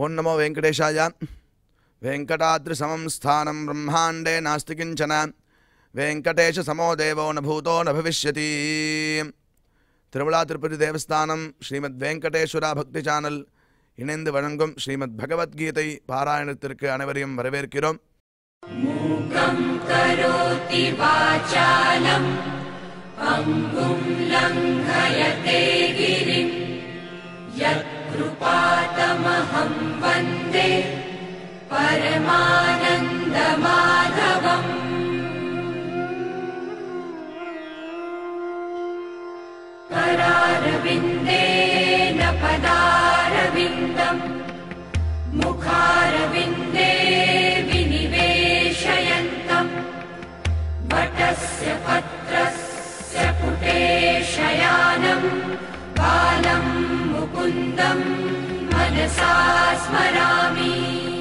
ఓం నమో వెంకటేశాయ వెంకటాద్రిసమం స్థానం బ్రహ్మాండే నాస్తి కించన వెంకటేశ సమో దేవో న భూతో న భవిష్యతి திருவிழா திருப்பதி தேவஸ்தானம் ஸ்ரீமத் வெங்கடேஸ்வரா பக்தி சேனல் இணைந்து வழங்கும் ஸ்ரீமத் பகவத்கீதை பாராயணத்திற்கு அனைவரையும் வரவேற்கிறோம் करोति वाचालम् पङ्गुम् लङ्घयते गिरिम् यत्कृपातमहं वन्दे परमानन्दमाधवम् करारविन्देन पदारविन्दम् मुखारविन्दे विनिवेशयन्तम् वटस्य पत्रस्य पुटे शयानम् बालम् मुकुन्दम् मनसा स्मरामि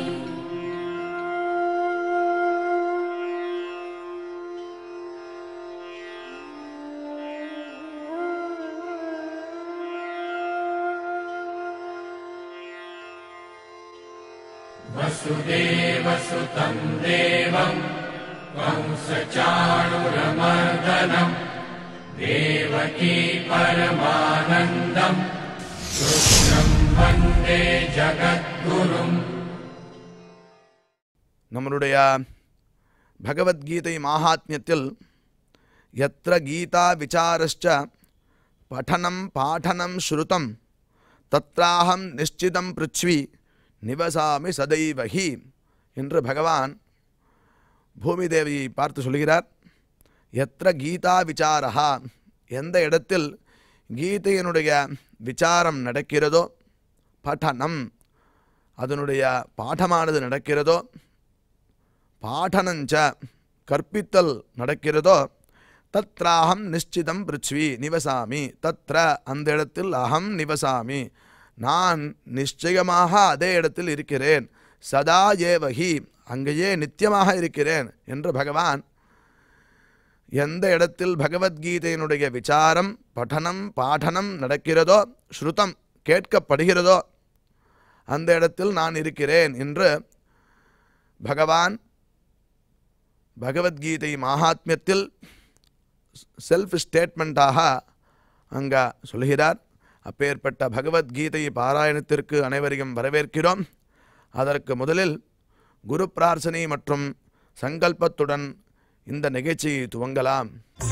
நம்மளுடைய பகவத்கீதை மாகாத்மியத்தில் எத்திர கீதா விசாரஸ்ச படனம் பாடனம் ஸ்ருதம் தத்ராஹம் நிச்சிதம் பிருத்வி நிவசாமி சதைவஹி என்று பகவான் பூமி தேவியை பார்த்து சொல்கிறார் எத்திர கீதா விசாரா எந்த இடத்தில் கீதையினுடைய விசாரம் நடக்கிறதோ படனம் அதனுடைய பாடமானது நடக்கிறதோ பாடனஞ்ச கற்பித்தல் நடக்கிறதோ தத்ராஹம் நிச்சிதம் பிருத்வி நிவசாமி தத்ர அந்த இடத்தில் அகம் நிவசாமி நான் நிச்சயமாக அதே இடத்தில் இருக்கிறேன் சதா ஏவகி அங்கேயே நித்தியமாக இருக்கிறேன் என்று பகவான் எந்த இடத்தில் பகவத்கீதையினுடைய விசாரம் பఠனம் பாடனம் நடக்கிறதோ ஸ்ருதம் கேட்கப்படுகிறதோ அந்த இடத்தில் நான் இருக்கிறேன் என்று பகவான் பகவத்கீதை மகாத்மியத்தில் செல்ஃப் ஸ்டேட்மெண்ட்டாக அங்கே சொல்கிறார் அப்பேற்பட்ட பகவத்கீதை பாராயணத்திற்கு அனைவரையும் வரவேற்கிறோம் அதற்கு முதலில் குரு பிரார்த்தனை மற்றும் சங்கல்பத்துடன் இந்த நிகழ்ச்சியை துவங்கலாம்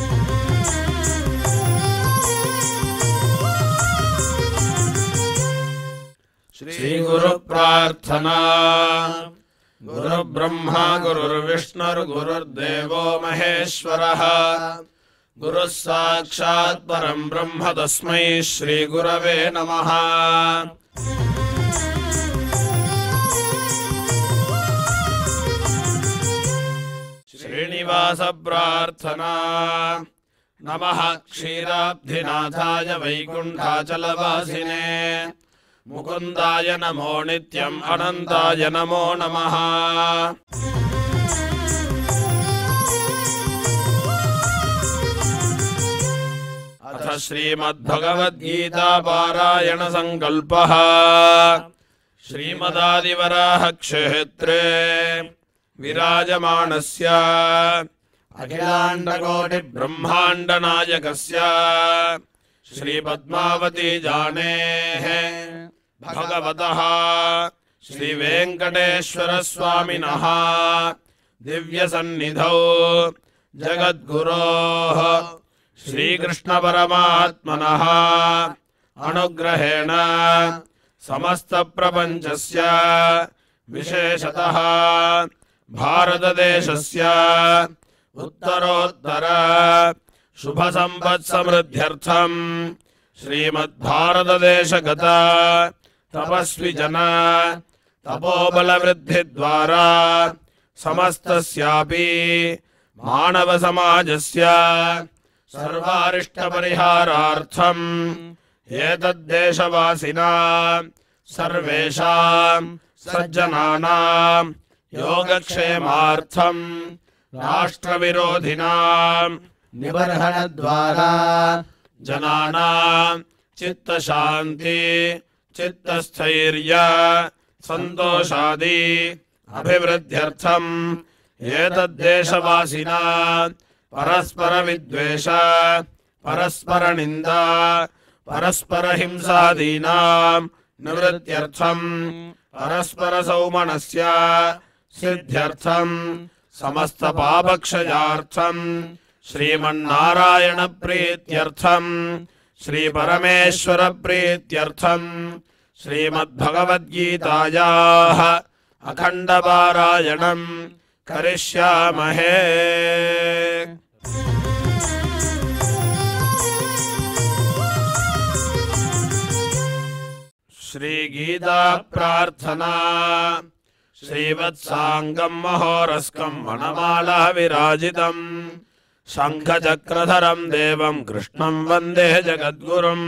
श्रीगुरुप्रार्थना गुरुब्रह्मा गुरुर्विष्णुर्गुरुर्देवो महेश्वरः गुरुः साक्षात् परम् ब्रह्म तस्मै श्रीगुरवे नमः श्रीनिवासप्रार्थना नमः क्षीराब्धिनाथाय वैकुण्ठाचलवासिने मुकुन्दाय नमो नित्यम् अनन्ताय नमो नमः अथ श्रीमद्भगवद्गीतापारायणसङ्कल्पः श्रीमदादिवराहक्षेत्रे विराजमाणस्य अखिलाण्डकोटिब्रह्माण्डनायकस्य श्रीपद्मावती जानेः भगवतः श्रीवेङ्कटेश्वरस्वामिनः दिव्यसन्निधौ जगद्गुरोः श्रीकृष्णपरमात्मनः अनुग्रहेण समस्तप्रपञ्चस्य विशेषतः भारतदेशस्य उत्तरोत्तर शुभसम्पत्समृद्ध्यर्थम् श्रीमद्भारतदेशगत तपस्वि जन तपोबलवृद्धिद्वारा समस्तस्यापि मानवसमाजस्य सर्वारिष्टपरिहारार्थम् एतद्देशवासिना सर्वेषाम् सज्जनानाम् योगक्षेमार्थम् राष्ट्रविरोधिनाम् निबर्हणद्वारा जनानाम् चित्तशान्ति चित्तस्थैर्य सन्तोषादि अभिवृद्ध्यर्थम् एतद्देशवासिना परस्परविद्वेष परस्परनिन्दा परस्परहिंसादीनाम् निवृत्त्यर्थम् परस्परसौमनस्य सिद्ध्यर्थम् समस्तपापक्षयार्थम् श्रीमन्नारायणप्रीत्यर्थम् श्रीपरमेश्वरप्रीत्यर्थम् श्रीमद्भगवद्गीतायाः अखण्डपारायणम् करिष्यामहे श्रीगीताप्रार्थना श्रीवत्साङ्गम् महोरस्कम् वनमालः विराजितम् शङ्खचक्रधरम् देवम् कृष्णम् वन्दे जगद्गुरुम्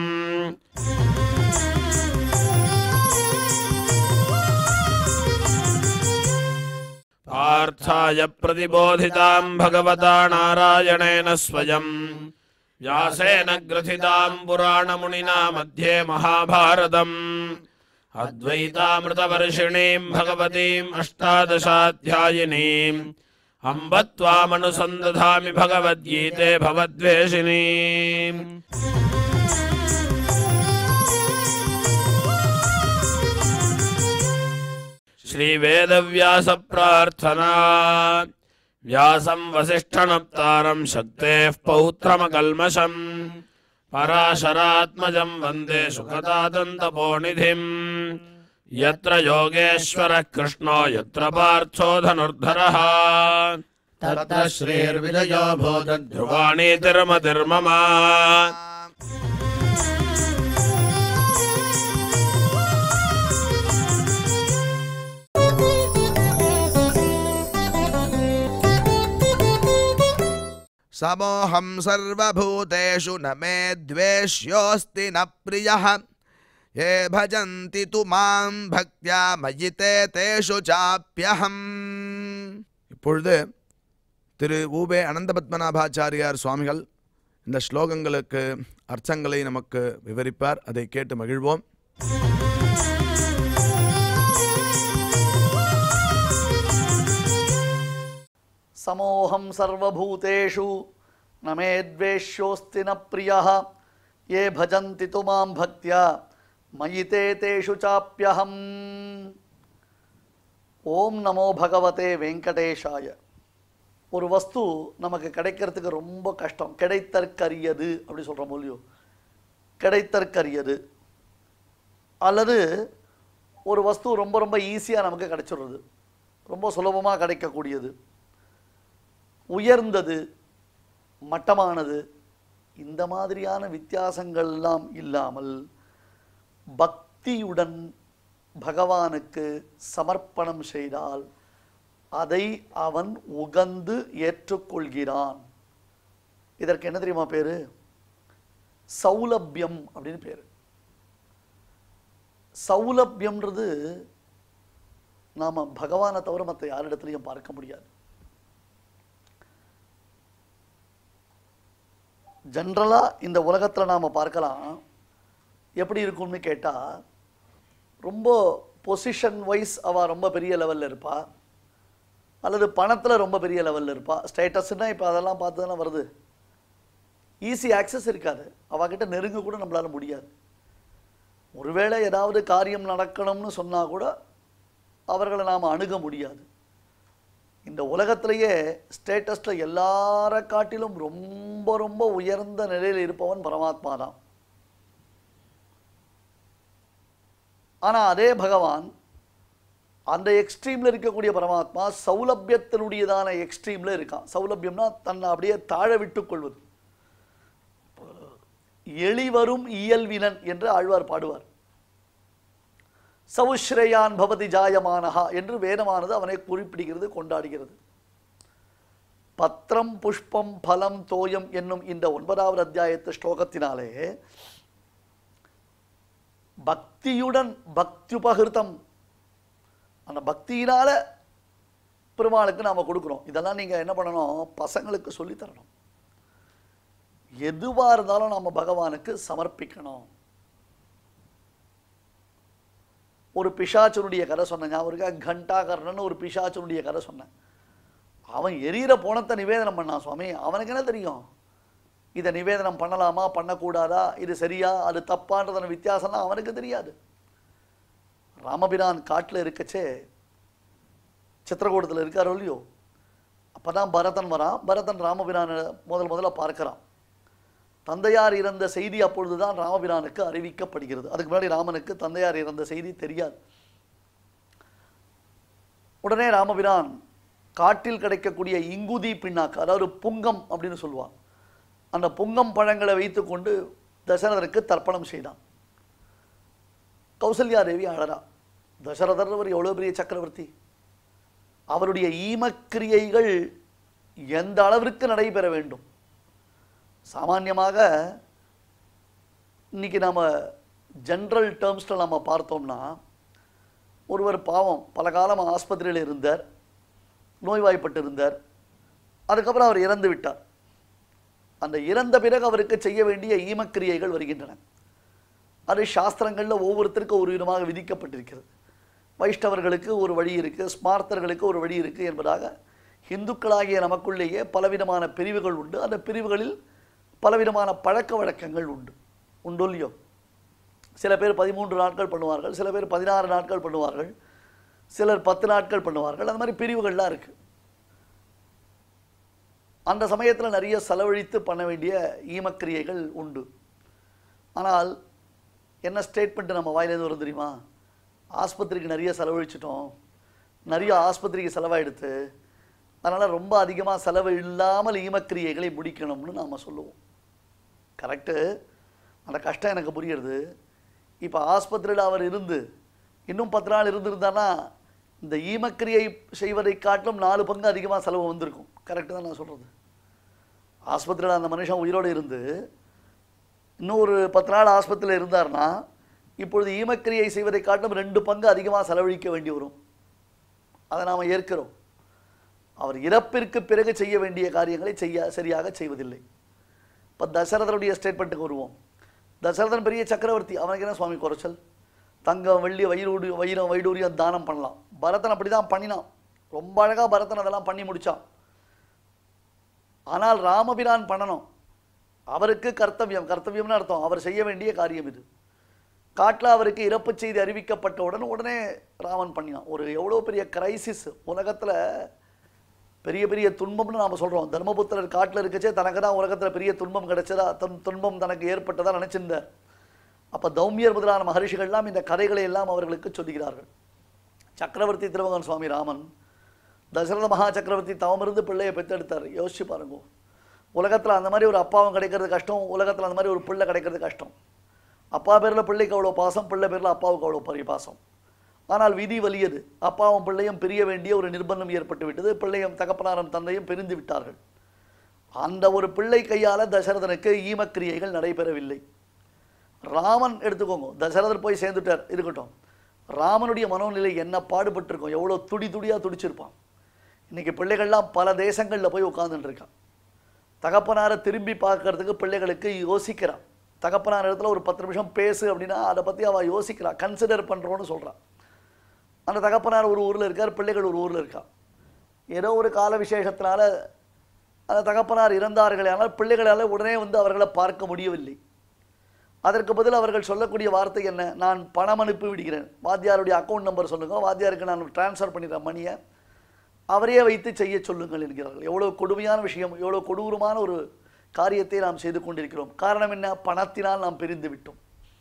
पार्थाय प्रतिबोधिताम् भगवता नारायणेन स्वयम् व्यासेन ग्रथिताम् पुराणमुनिना मध्ये महाभारतम् अद्वैतामृतवर्षिणीम् भगवतीम् अष्टादशाध्यायिनीम् अम्ब त्वामनुसन्दधामि भगवद्गीते भवद्वेषिणीम् श्रीवेदव्यासप्रार्थना व्यासम् वसिष्ठनप्तारम् शक्तेः पौत्रमकल्मषम् पराशरात्मजम् वन्दे सुखदादन्तपोनिधिम् यत्र योगेश्वरः कृष्णो यत्र पार्थो धनुर्धरः तत्र श्रीर्विजयो भूतध्रुवा ध्रुवाणी तिर्मतिर्मम समोऽहं सर्वभूतेषु न मे द्वेष्योऽस्ति न प्रियः ये भजन्ति तु मां भक्त्या मयि ते तेषु சாப்பியகம் இப்பொழுது திரு ஊபே அனந்த பத்மநாபாச்சாரியார் சுவாமிகள் இந்த ஸ்லோகங்களுக்கு அர்த்தங்களை நமக்கு விவரிப்பார் அதை கேட்டு மகிழ்வோம் समोऽहं सर्वभूतेषु न मे द्वेष्योऽस्ति न प्रियः ये भजन्ति तु मां भक्त्या मयि ते तेषु चाप्यहम् ஓம் நமோ பகவதே வெங்கடேஷாய ஒரு வஸ்து நமக்கு கிடைக்கிறதுக்கு ரொம்ப கஷ்டம் கிடைத்தற்கரியது அப்படி சொல்கிறோம் மொழியோ கிடைத்தற்கரியது அல்லது ஒரு வஸ்து ரொம்ப ரொம்ப ஈஸியாக நமக்கு கிடைச்சிடுறது ரொம்ப சுலபமாக கிடைக்கக்கூடியது உயர்ந்தது மட்டமானது இந்த மாதிரியான வித்தியாசங்கள்லாம் இல்லாமல் பக்தியுடன் பகவானுக்கு சமர்ப்பணம் செய்தால் அதை அவன் உகந்து ஏற்றுக்கொள்கிறான் இதற்கு என்ன தெரியுமா பேரு சௌலபியம் அப்படின்னு பேரு சௌலபியம்ன்றது நாம பகவானை தவிர மற்ற யாரிடத்துலையும் பார்க்க முடியாது ஜென்ரலாக இந்த உலகத்தில் நாம் பார்க்கலாம் எப்படி இருக்கும்னு கேட்டால் ரொம்ப பொசிஷன் வைஸ் அவள் ரொம்ப பெரிய லெவலில் இருப்பா அல்லது பணத்தில் ரொம்ப பெரிய லெவலில் இருப்பா ஸ்டேட்டஸ்னா இப்போ அதெல்லாம் பார்த்து தானே வருது ஈஸி ஆக்சஸ் இருக்காது அவகிட்ட நெருங்க கூட நம்மளால முடியாது ஒருவேளை ஏதாவது காரியம் நடக்கணும்னு சொன்னால் கூட அவர்களை நாம் அணுக முடியாது இந்த உலகத்திலேயே ஸ்டேட்டஸில் எல்லார காட்டிலும் ரொம்ப ரொம்ப உயர்ந்த நிலையில் இருப்பவன் பரமாத்மா தான் ஆனால் அதே பகவான் அந்த எக்ஸ்ட்ரீமில் இருக்கக்கூடிய பரமாத்மா சௌலபியத்தினுடையதான எக்ஸ்ட்ரீமில் இருக்கான் சௌலபியம்னா தன்னை அப்படியே தாழ விட்டுக் கொள்வது எளிவரும் இயல்வினன் என்று ஆழ்வார் பாடுவார் சவுஸ்ரேயான் பவதி ஜாயமானஹா என்று வேதமானது அவனை குறிப்பிடுகிறது கொண்டாடுகிறது பத்திரம் புஷ்பம் பலம் தோயம் என்னும் இந்த ஒன்பதாவது அத்தியாயத்து ஸ்லோகத்தினாலே பக்தியுடன் பக்தியுபகிருத்தம் அந்த பக்தியினால பெருமாளுக்கு நாம கொடுக்குறோம் இதெல்லாம் நீங்க என்ன பண்ணணும் பசங்களுக்கு சொல்லித் தரணும் எதுவா இருந்தாலும் நாம பகவானுக்கு சமர்ப்பிக்கணும் ஒரு பிசாச்சனுடைய கதை சொன்னேன் ஞாபகம் இருக்கா கண்டாகர்ணன் ஒரு பிசாச்சனுடைய கதை சொன்னேன் அவன் எரியிற போனத்தை நிவேதனம் பண்ணான் சுவாமி அவனுக்கு என்ன தெரியும் இதை நிவேதனம் பண்ணலாமா பண்ணக்கூடாதா இது சரியா அது தப்பான்றதான வித்தியாசம்லாம் அவனுக்கு தெரியாது ராமபிரான் காட்டில் இருக்கச்சே சித்திரகூடத்தில் இருக்காரோ இல்லையோ அப்பதான் பரதன் வரான் பரதன் ராமபிரானை முதல் முதல்ல பார்க்கறான் தந்தையார் இறந்த செய்தி அப்பொழுதுதான் ராமபிரானுக்கு அறிவிக்கப்படுகிறது அதுக்கு முன்னாடி ராமனுக்கு தந்தையார் இறந்த செய்தி தெரியாது உடனே ராமபிரான் காட்டில் கிடைக்கக்கூடிய இங்குதி பின்னாக்கு அதாவது புங்கம் அப்படின்னு சொல்லுவான் அந்த புங்கம் பழங்களை வைத்துக்கொண்டு தசரதருக்கு தர்ப்பணம் செய்தான் கௌசல்யா தேவி அழறா தசரதர் அவர் எவ்வளோ பெரிய சக்கரவர்த்தி அவருடைய ஈமக்கிரியைகள் எந்த அளவிற்கு நடைபெற வேண்டும் சாமான்யமாக இன்னைக்கு நாம ஜென்ரல் டேர்ம்ஸில் நம்ம பார்த்தோம்னா ஒருவர் பாவம் பல காலம் ஆஸ்பத்திரியில் இருந்தார் நோய்வாய்ப்பட்டு இருந்தார் அதுக்கப்புறம் அவர் இறந்து விட்டார் அந்த இறந்த பிறகு அவருக்கு செய்ய வேண்டிய ஈமக்கிரியைகள் வருகின்றன அது சாஸ்திரங்களில் ஒவ்வொருத்தருக்கும் ஒரு விதமாக விதிக்கப்பட்டிருக்கிறது வைஷ்ணவர்களுக்கு ஒரு வழி இருக்குது ஸ்மார்த்தர்களுக்கு ஒரு வழி இருக்குது என்பதாக இந்துக்களாகிய நமக்குள்ளேயே பலவிதமான பிரிவுகள் உண்டு அந்த பிரிவுகளில் பலவிதமான பழக்க வழக்கங்கள் உண்டு உண்டு இல்லையோ சில பேர் பதிமூன்று நாட்கள் பண்ணுவார்கள் சில பேர் பதினாறு நாட்கள் பண்ணுவார்கள் சிலர் பத்து நாட்கள் பண்ணுவார்கள் அந்த மாதிரி பிரிவுகள்லாம் இருக்குது அந்த சமயத்தில் நிறைய செலவழித்து பண்ண வேண்டிய ஈமக்கிரியைகள் உண்டு ஆனால் என்ன ஸ்டேட்மெண்ட் நம்ம வாயிலேருந்து வரும் தெரியுமா ஆஸ்பத்திரிக்கு நிறைய செலவழிச்சிட்டோம் நிறைய ஆஸ்பத்திரிக்கு செலவாயிடுத்து அதனால் ரொம்ப அதிகமாக செலவு இல்லாமல் ஈமக்கிரியைகளை முடிக்கணும்னு நாம் சொல்லுவோம் கரெக்டு அந்த கஷ்டம் எனக்கு புரியுறது இப்போ ஆஸ்பத்திரியில் அவர் இருந்து இன்னும் பத்து நாள் இருந்திருந்தானா இந்த ஈமக்கிரியை செய்வதை காட்டிலும் நாலு பங்கு அதிகமாக செலவு வந்திருக்கும் கரெக்டு தான் நான் சொல்கிறது ஆஸ்பத்திரியில் அந்த மனுஷன் உயிரோடு இருந்து இன்னும் ஒரு பத்து நாள் ஆஸ்பத்திரியில் இருந்தார்னா இப்பொழுது ஈமக்கிரியை செய்வதை காட்டிலும் ரெண்டு பங்கு அதிகமாக செலவழிக்க வேண்டி வரும் அதை நாம் ஏற்கிறோம் அவர் இறப்பிற்கு பிறகு செய்ய வேண்டிய காரியங்களை செய்ய சரியாக செய்வதில்லை இப்போ தசரதனுடைய ஸ்டேட்மெண்ட்டுக்கு வருவோம் தசரதன் பெரிய சக்கரவர்த்தி அவனுக்கு என்ன சுவாமி குறைச்சல் தங்கம் வெள்ளி வயிறு வைரம் வைடூரியம் தானம் பண்ணலாம் பரதன் அப்படி தான் பண்ணினான் ரொம்ப அழகாக பரதன் அதெல்லாம் பண்ணி முடிச்சான் ஆனால் ராமபிரான் பண்ணணும் அவருக்கு கர்த்தவியம் கர்த்தவியம்னு அர்த்தம் அவர் செய்ய வேண்டிய காரியம் இது காட்டில் அவருக்கு இறப்பு செய்தி அறிவிக்கப்பட்டவுடன் உடனே ராமன் பண்ணினான் ஒரு எவ்வளோ பெரிய கிரைசிஸ் உலகத்தில் பெரிய பெரிய துன்பம்னு நாம் சொல்கிறோம் தர்மபுத்திரர் காட்டில் இருக்கச்சே தனக்கு தான் உலகத்தில் பெரிய துன்பம் கிடைச்சதா தன் துன்பம் தனக்கு ஏற்பட்டதா நினச்சிருந்தார் அப்போ தௌமியர் முதலான மகரிஷிகள்லாம் இந்த கதைகளை எல்லாம் அவர்களுக்கு சொல்லுகிறார்கள் சக்கரவர்த்தி திருமகன் சுவாமி ராமன் தசரத மகா சக்கரவர்த்தி தவமிருந்து பிள்ளையை பெற்றெடுத்தார் யோசிச்சு பாருங்க உலகத்தில் அந்த மாதிரி ஒரு அப்பாவும் கிடைக்கிறது கஷ்டம் உலகத்தில் அந்த மாதிரி ஒரு பிள்ளை கிடைக்கிறது கஷ்டம் அப்பா பேரில் பிள்ளைக்கு அவ்வளோ பாசம் பிள்ளை பேரில் அப்பாவுக்கு அவ்வளோ பெரிய பாசம் ஆனால் விதி வலியது அப்பாவும் பிள்ளையும் பிரிய வேண்டிய ஒரு நிர்பந்தம் ஏற்பட்டு விட்டது பிள்ளையும் தகப்பனாரும் தந்தையும் பிரிந்து விட்டார்கள் அந்த ஒரு பிள்ளை கையால் தசரதனுக்கு ஈமக்கிரியைகள் நடைபெறவில்லை ராமன் எடுத்துக்கோங்க தசரதர் போய் சேர்ந்துட்டார் இருக்கட்டும் ராமனுடைய மனோநிலை என்ன பாடுபட்டிருக்கும் எவ்வளோ துடி துடியாக துடிச்சிருப்பான் இன்னைக்கு பிள்ளைகள்லாம் பல தேசங்களில் போய் உட்கார்ந்துட்டு இருக்கான் தகப்பனாரை திரும்பி பார்க்கறதுக்கு பிள்ளைகளுக்கு யோசிக்கிறான் தகப்பனார் இடத்துல ஒரு பத்து நிமிஷம் பேசு அப்படின்னா அதை பற்றி அவள் யோசிக்கிறான் கன்சிடர் பண்ணுறோன்னு சொல்கிறான் அந்த தகப்பனார் ஒரு ஊரில் இருக்கார் பிள்ளைகள் ஒரு ஊரில் இருக்கா ஏதோ ஒரு கால விசேஷத்தினால அந்த தகப்பனார் இறந்தார்களே ஆனால் பிள்ளைகளால் உடனே வந்து அவர்களை பார்க்க முடியவில்லை அதற்கு பதில் அவர்கள் சொல்லக்கூடிய வார்த்தை என்ன நான் பணம் அனுப்பி விடுகிறேன் வாத்தியாருடைய அக்கௌண்ட் நம்பர் சொல்லுங்க வாத்தியாருக்கு நான் ட்ரான்ஸ்ஃபர் பண்ணிடுறேன் மணியை அவரையே வைத்து செய்ய சொல்லுங்கள் என்கிறார்கள் எவ்வளோ கொடுமையான விஷயம் எவ்வளோ கொடூரமான ஒரு காரியத்தை நாம் செய்து கொண்டிருக்கிறோம் காரணம் என்ன பணத்தினால் நாம் பிரிந்து விட்டோம்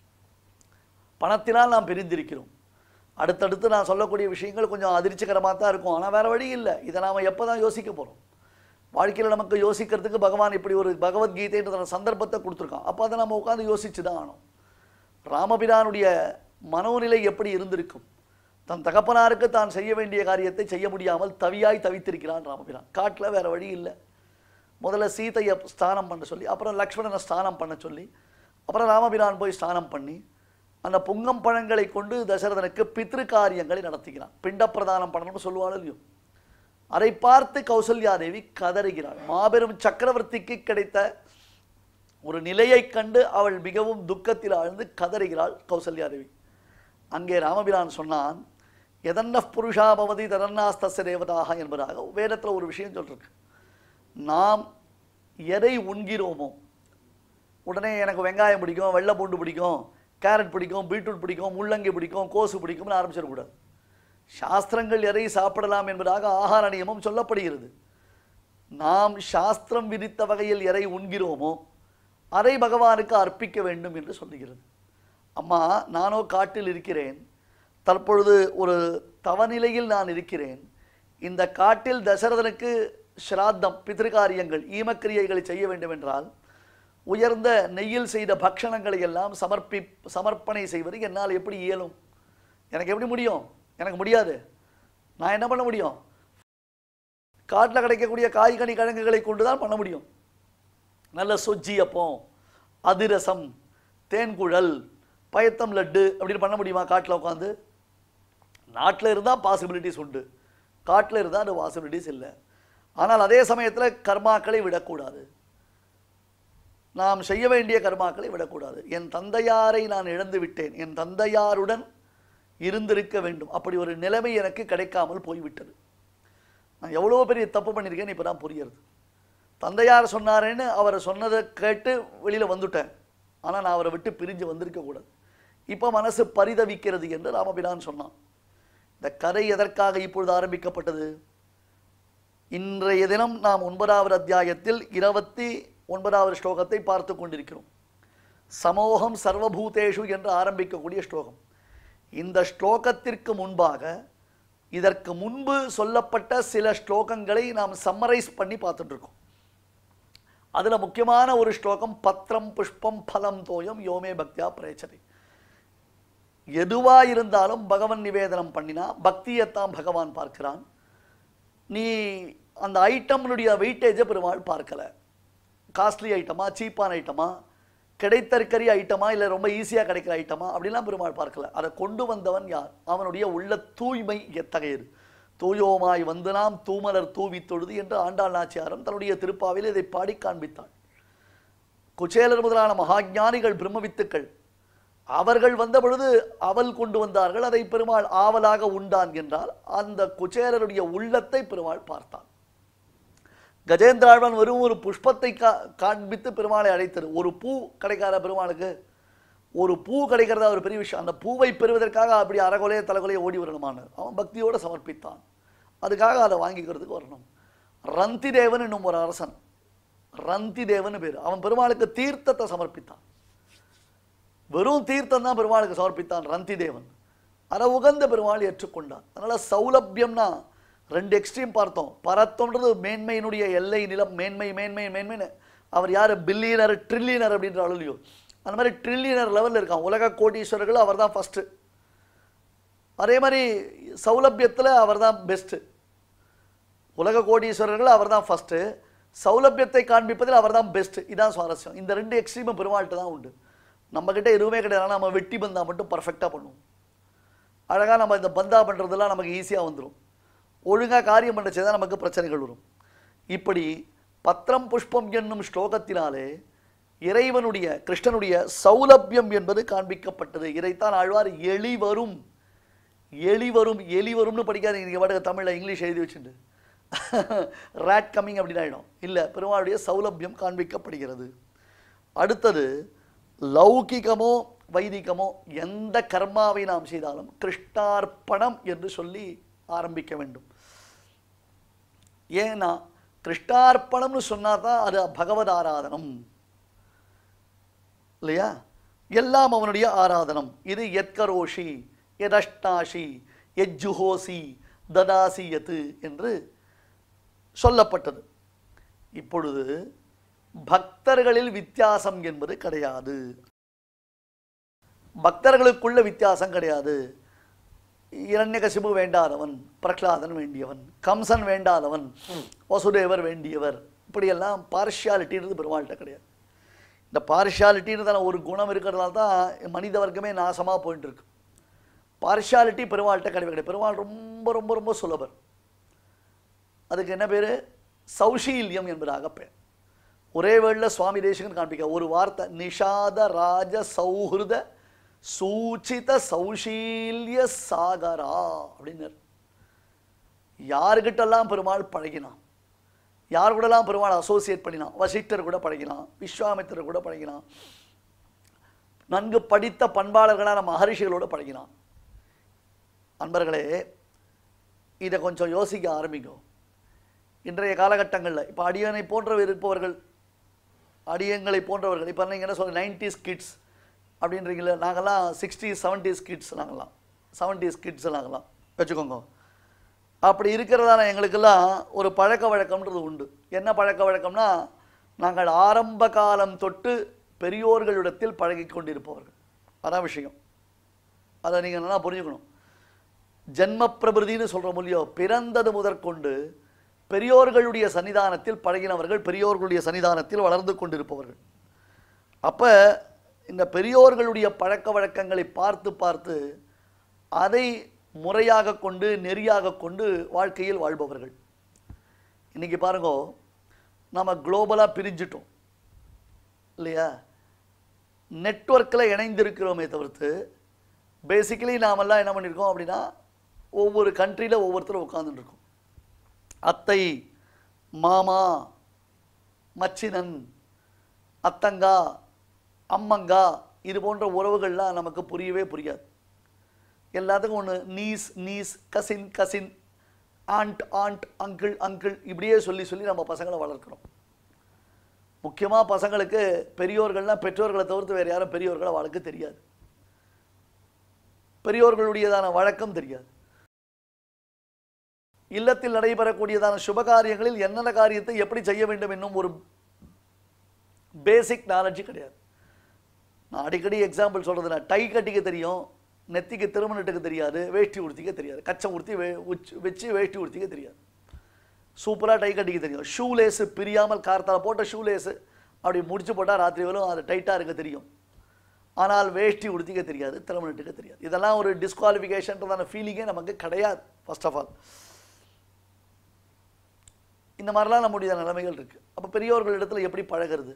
பணத்தினால் நாம் பிரிந்திருக்கிறோம் அடுத்தடுத்து நான் சொல்லக்கூடிய விஷயங்கள் கொஞ்சம் அதிர்ச்சிகரமாக தான் இருக்கும் ஆனால் வேற வழி இல்லை இதை நாம் எப்போ தான் யோசிக்க போகிறோம் வாழ்க்கையில் நமக்கு யோசிக்கிறதுக்கு பகவான் இப்படி ஒரு பகவத்கீதைன்ற சந்தர்ப்பத்தை கொடுத்துருக்கான் அப்போ அதை நம்ம உட்காந்து யோசிச்சு தான் ஆனோம் ராமபிரானுடைய மனோநிலை எப்படி இருந்திருக்கும் தன் தகப்பனாருக்கு தான் செய்ய வேண்டிய காரியத்தை செய்ய முடியாமல் தவியாய் தவித்திருக்கிறான் ராமபிரான் காட்டில் வேற வழி இல்லை முதல்ல சீதையை ஸ்நானம் பண்ண சொல்லி அப்புறம் லக்ஷ்மணனை ஸ்நானம் பண்ண சொல்லி அப்புறம் ராமபிரான் போய் ஸ்நானம் பண்ணி அந்த புங்கம் பழங்களை கொண்டு தசரதனுக்கு பித்ரு காரியங்களை நடத்துகிறான் பிண்ட பிரதானம் பண்ணணும்னு சொல்லுவாள் இல்லையோ அதை பார்த்து கௌசல்யாதேவி கதறுகிறாள் மாபெரும் சக்கரவர்த்திக்கு கிடைத்த ஒரு நிலையைக் கண்டு அவள் மிகவும் துக்கத்தில் ஆழ்ந்து கதறுகிறாள் கௌசல்யாதேவி அங்கே ராமபிரான் சொன்னான் எதன்ன புருஷா பவதி தரன்னாஸ்தச தேவதாக என்பதாக வேதத்தில் ஒரு விஷயம் சொல்லிருக்கு நாம் எதை உண்கிறோமோ உடனே எனக்கு வெங்காயம் பிடிக்கும் வெள்ளை பூண்டு பிடிக்கும் கேரட் பிடிக்கும் பீட்ரூட் பிடிக்கும் முள்ளங்கி பிடிக்கும் கோசு பிடிக்கும்னு ஆரம்பிச்சிடக்கூடாது சாஸ்திரங்கள் எதை சாப்பிடலாம் என்பதாக ஆகார நியமம் சொல்லப்படுகிறது நாம் சாஸ்திரம் விதித்த வகையில் எதை உண்கிறோமோ அதை பகவானுக்கு அர்ப்பிக்க வேண்டும் என்று சொல்லுகிறது அம்மா நானோ காட்டில் இருக்கிறேன் தற்பொழுது ஒரு தவநிலையில் நான் இருக்கிறேன் இந்த காட்டில் தசரதனுக்கு ஸ்ராத்தம் பிதிருக்காரியங்கள் ஈமக்கிரியைகளை செய்ய வேண்டும் என்றால் உயர்ந்த நெய்யில் செய்த பக்ஷணங்களை எல்லாம் சமர்ப்பி சமர்ப்பணை செய்வது என்னால் எப்படி இயலும் எனக்கு எப்படி முடியும் எனக்கு முடியாது நான் என்ன பண்ண முடியும் காட்டில் கிடைக்கக்கூடிய காய்கனி கிழங்குகளை கொண்டு தான் பண்ண முடியும் நல்ல சொஜ்ஜி அப்பம் அதிரசம் தேன்குழல் பயத்தம் லட்டு அப்படின்னு பண்ண முடியுமா காட்டில் உட்காந்து நாட்டில் இருந்தால் பாசிபிலிட்டிஸ் உண்டு காட்டில் இருந்தால் அது பாசிபிலிட்டிஸ் இல்லை ஆனால் அதே சமயத்தில் கர்மாக்களை விடக்கூடாது நாம் செய்ய வேண்டிய கர்மாக்களை விடக்கூடாது என் தந்தையாரை நான் இழந்து விட்டேன் என் தந்தையாருடன் இருந்திருக்க வேண்டும் அப்படி ஒரு நிலைமை எனக்கு கிடைக்காமல் போய்விட்டது நான் எவ்வளோ பெரிய தப்பு பண்ணியிருக்கேன்னு இப்போ தான் புரியுறது தந்தையார் சொன்னாரேன்னு அவர் சொன்னதை கேட்டு வெளியில் வந்துட்டேன் ஆனால் நான் அவரை விட்டு பிரிஞ்சு வந்திருக்க கூடாது இப்போ மனசு பரிதவிக்கிறது என்று ராமபிரான் சொன்னான் இந்த கதை எதற்காக இப்பொழுது ஆரம்பிக்கப்பட்டது இன்றைய தினம் நாம் ஒன்பதாவது அத்தியாயத்தில் இருபத்தி ஒன்பதாவது ஸ்லோகத்தை பார்த்து கொண்டிருக்கிறோம் சமோகம் சர்வபூதேஷு என்று ஆரம்பிக்கக்கூடிய ஸ்லோகம் இந்த ஸ்லோகத்திற்கு முன்பாக இதற்கு முன்பு சொல்லப்பட்ட சில ஸ்லோகங்களை நாம் சம்மரைஸ் பண்ணி பார்த்துட்டு இருக்கோம் அதுல முக்கியமான ஒரு ஸ்லோகம் பத்திரம் புஷ்பம் பலம் தோயம் யோமே பக்தியா பிரேச்சதை எதுவா இருந்தாலும் பகவன் நிவேதனம் பண்ணினா பக்தியைத்தான் பகவான் பார்க்கிறான் நீ அந்த ஐட்டம்னுடைய வெயிட்டேஜை பெருமாள் பார்க்கல காஸ்ட்லி ஐட்டமா சீப்பான ஐட்டமா கிடைத்தற்கரிய ஐட்டமா இல்லை ரொம்ப ஈஸியாக கிடைக்கிற ஐட்டமா அப்படிலாம் பெருமாள் பார்க்கல அதை கொண்டு வந்தவன் யார் அவனுடைய உள்ள தூய்மை எத்தகையது தூயோமாய் வந்து நாம் தூமலர் தூவி தொழுது என்று ஆண்டாள் நாச்சியாரம் தன்னுடைய திருப்பாவில் இதை பாடி காண்பித்தாள் குச்சேலர் முதலான மகாஞானிகள் பிரம்மவித்துக்கள் அவர்கள் வந்த பொழுது அவல் கொண்டு வந்தார்கள் அதை பெருமாள் ஆவலாக உண்டான் என்றால் அந்த குச்சேலருடைய உள்ளத்தை பெருமாள் பார்த்தான் கஜேந்திராழ்வான் வெறும் ஒரு புஷ்பத்தை கா காண்பித்து பெருமாளை அழைத்தது ஒரு பூ கிடைக்காத பெருமாளுக்கு ஒரு பூ கிடைக்கிறதா ஒரு பெரிய விஷயம் அந்த பூவை பெறுவதற்காக அப்படி அறகொலையை தலைகொலையை ஓடி வரணுமான்னு அவன் பக்தியோடு சமர்ப்பித்தான் அதுக்காக அதை வாங்கிக்கிறதுக்கு வரணும் ரந்தி தேவன் என்னும் ஒரு அரசன் ரந்தி தேவன் பேர் அவன் பெருமாளுக்கு தீர்த்தத்தை சமர்ப்பித்தான் வெறும் தீர்த்தம் தான் பெருமாளுக்கு சமர்ப்பித்தான் ரந்தி தேவன் அதை உகந்த பெருமாள் ஏற்றுக்கொண்டான் அதனால சௌலபியம்னா ரெண்டு எக்ஸ்ட்ரீம் பார்த்தோம் பரத்தம்ன்றது மேன்மையினுடைய எல்லை நிலம் மேன்மை மேன்மை மேன்மைன்னு அவர் யார் பில்லியனர் ட்ரில்லியனர் அப்படின்ற அளவுலையோ அந்த மாதிரி ட்ரில்லியனர் லெவலில் இருக்கான் உலக கோடீஸ்வரர்கள் அவர் தான் ஃபஸ்ட்டு அதே மாதிரி சௌலபியத்தில் அவர் தான் பெஸ்ட்டு உலக கோடீஸ்வரர்கள் அவர் தான் ஃபஸ்ட்டு சௌலபியத்தை காண்பிப்பதில் அவர் தான் பெஸ்ட்டு இதான் சுவாரஸ்யம் இந்த ரெண்டு எக்ஸ்ட்ரீமும் பெருமாள்கிட்ட தான் உண்டு நம்மக்கிட்ட எதுவுமே கிடையாது ஆனா நம்ம வெட்டி பந்தா மட்டும் பர்ஃபெக்டாக பண்ணுவோம் அழகாக நம்ம இந்த பந்தா பண்ணுறதெல்லாம் நமக்கு ஈஸியாக வந்துடும் ஒழுங்காக காரியம் பண்ணுறது தான் நமக்கு பிரச்சனைகள் வரும் இப்படி பத்திரம் புஷ்பம் என்னும் ஸ்லோகத்தினாலே இறைவனுடைய கிருஷ்ணனுடைய சௌலபியம் என்பது காண்பிக்கப்பட்டது இதைத்தான் ஆழ்வார் எளிவரும் எளிவரும் எலிவரும்னு படிக்காதீங்க நீங்கள் பாட்டுக்கு தமிழில் இங்கிலீஷ் எழுதி வச்சுட்டு ரேட் கம்மிங் அப்படின்னு ஆகிடும் இல்லை பெருமாளுடைய சௌலபியம் காண்பிக்கப்படுகிறது அடுத்தது லௌகிகமோ வைதிகமோ எந்த கர்மாவை நாம் செய்தாலும் கிருஷ்ணார்ப்பணம் என்று சொல்லி ஆரம்பிக்க வேண்டும் ஏன்னா கிருஷ்ணார்ப்பணம்னு சொன்னா தான் அது பகவத் ஆராதனம் இல்லையா எல்லாம் அவனுடைய ஆராதனம் இது எத்கரோஷி எதஷ்டாஷி எஜ்ஜுஹோசி ததாசி எது என்று சொல்லப்பட்டது இப்பொழுது பக்தர்களில் வித்தியாசம் என்பது கிடையாது பக்தர்களுக்குள்ள வித்தியாசம் கிடையாது இரண்யகசிபு வேண்டாதவன் பிரகலாதன் வேண்டியவன் கம்சன் வேண்டாதவன் வசுதேவர் வேண்டியவர் இப்படியெல்லாம் பார்ஷியாலிட்டின்றது பெருமாள்கிட்ட கிடையாது இந்த பார்ஷியாலிட்டின்னு ஒரு குணம் இருக்கிறதால தான் மனித வர்க்கமே நாசமாக போயிட்டு இருக்கு பார்ஷியாலிட்டி பெருமாள்கிட்ட கிடையவே கிடையாது பெருமாள் ரொம்ப ரொம்ப ரொம்ப சுலபர் அதுக்கு என்ன பேர் சௌஷீல்யம் என்பதாக பெயர் ஒரே வேளில் சுவாமி தேசிகன் காண்பிக்க ஒரு வார்த்தை நிஷாத ராஜ சௌஹிருத சூச்சித சௌஷீல்ய சாகரா அப்படின்னார் யாருக்கிட்டெல்லாம் பெருமாள் பழகினான் யார் கூடலாம் பெருமாள் அசோசியேட் பண்ணினான் வசிஷ்டர் கூட பழகினான் விஸ்வாமித்திரர் கூட பழகினான் நன்கு படித்த பண்பாளர்களான மகரிஷிகளோட பழகினான் அன்பர்களே இதை கொஞ்சம் யோசிக்க ஆரம்பிக்கும் இன்றைய காலகட்டங்களில் இப்போ அடியனை போன்ற இருப்பவர்கள் அடியங்களை போன்றவர்கள் இப்போ நீங்கள் என்ன சொல்ற நைன்டிஸ் கிட்ஸ் அப்படின்றீங்களே நாங்கள்லாம் சிக்ஸ்டீஸ் செவன்டீஸ் கிட்ஸ் நாங்கள்லாம் செவன்டீஸ் கிட்ஸ் நாங்கள்லாம் வச்சுக்கோங்க அப்படி இருக்கிறதான எங்களுக்கெல்லாம் ஒரு பழக்க வழக்கம்ன்றது உண்டு என்ன பழக்க வழக்கம்னா நாங்கள் ஆரம்ப காலம் தொட்டு பெரியோர்களிடத்தில் பழகி கொண்டிருப்பவர்கள் அதான் விஷயம் அதை நீங்கள் நல்லா புரிஞ்சுக்கணும் ஜென்ம பிரபிருதின்னு சொல்கிற மொழியோ பிறந்தது முதற்கொண்டு பெரியோர்களுடைய சன்னிதானத்தில் பழகினவர்கள் பெரியோர்களுடைய சன்னிதானத்தில் வளர்ந்து கொண்டிருப்பவர்கள் அப்போ இந்த பெரியோர்களுடைய பழக்க வழக்கங்களை பார்த்து பார்த்து அதை முறையாக கொண்டு நெறியாக கொண்டு வாழ்க்கையில் வாழ்பவர்கள் இன்னைக்கு பாருங்க நம்ம குளோபலாக பிரிஞ்சிட்டோம் இல்லையா நெட்வொர்க்கில் இணைந்திருக்கிறோமே தவிர்த்து பேசிக்கலி நாமெல்லாம் என்ன பண்ணியிருக்கோம் அப்படின்னா ஒவ்வொரு கண்ட்ரியில் ஒவ்வொருத்தரும் உட்கார்ந்துட்டு இருக்கோம் அத்தை மாமா மச்சினன் அத்தங்கா அம்மங்கா இது போன்ற உறவுகள்லாம் நமக்கு புரியவே புரியாது எல்லாத்துக்கும் ஒன்று niece niece cousin cousin aunt aunt uncle uncle இப்படியே சொல்லி சொல்லி நம்ம பசங்களை வளர்க்குறோம் முக்கியமாக பசங்களுக்கு பெரியோர்கள்லாம் பெற்றோர்களை தவிர்த்து வேறு யாரும் பெரியோர்களை வளர்க்க தெரியாது பெரியோர்களுடையதான வழக்கம் தெரியாது இல்லத்தில் நடைபெறக்கூடியதான சுபகாரியங்களில் என்னென்ன காரியத்தை எப்படி செய்ய வேண்டும் என்னும் ஒரு பேசிக் நாலேஜ் கிடையாது நான் அடிக்கடி எக்ஸாம்பிள் சொல்கிறது நான் டை கட்டிக்க தெரியும் நெத்திக்கு திருமணத்துக்கு தெரியாது வேஷ்டி உடுத்திக்க தெரியாது கச்சம் உடுத்தி வே உச் வச்சு வேஷ்டி உடுத்திக்க தெரியாது சூப்பராக டை கட்டிக்க தெரியும் ஷூ லேஸு பிரியாமல் கார்த்தால போட்ட ஷூ லேஸு அப்படி முடிச்சு போட்டால் ராத்திரி வரும் அது டைட்டாக இருக்க தெரியும் ஆனால் வேஷ்டி உடுத்திக்க தெரியாது திருமணத்துக்கு தெரியாது இதெல்லாம் ஒரு டிஸ்குவாலிஃபிகேஷன்றதான ஃபீலிங்கே நமக்கு கிடையாது ஃபர்ஸ்ட் ஆஃப் ஆல் இந்த மாதிரிலாம் நம்முடைய நிலைமைகள் இருக்குது அப்போ பெரியோர்கள் இடத்துல எப்படி பழகிறது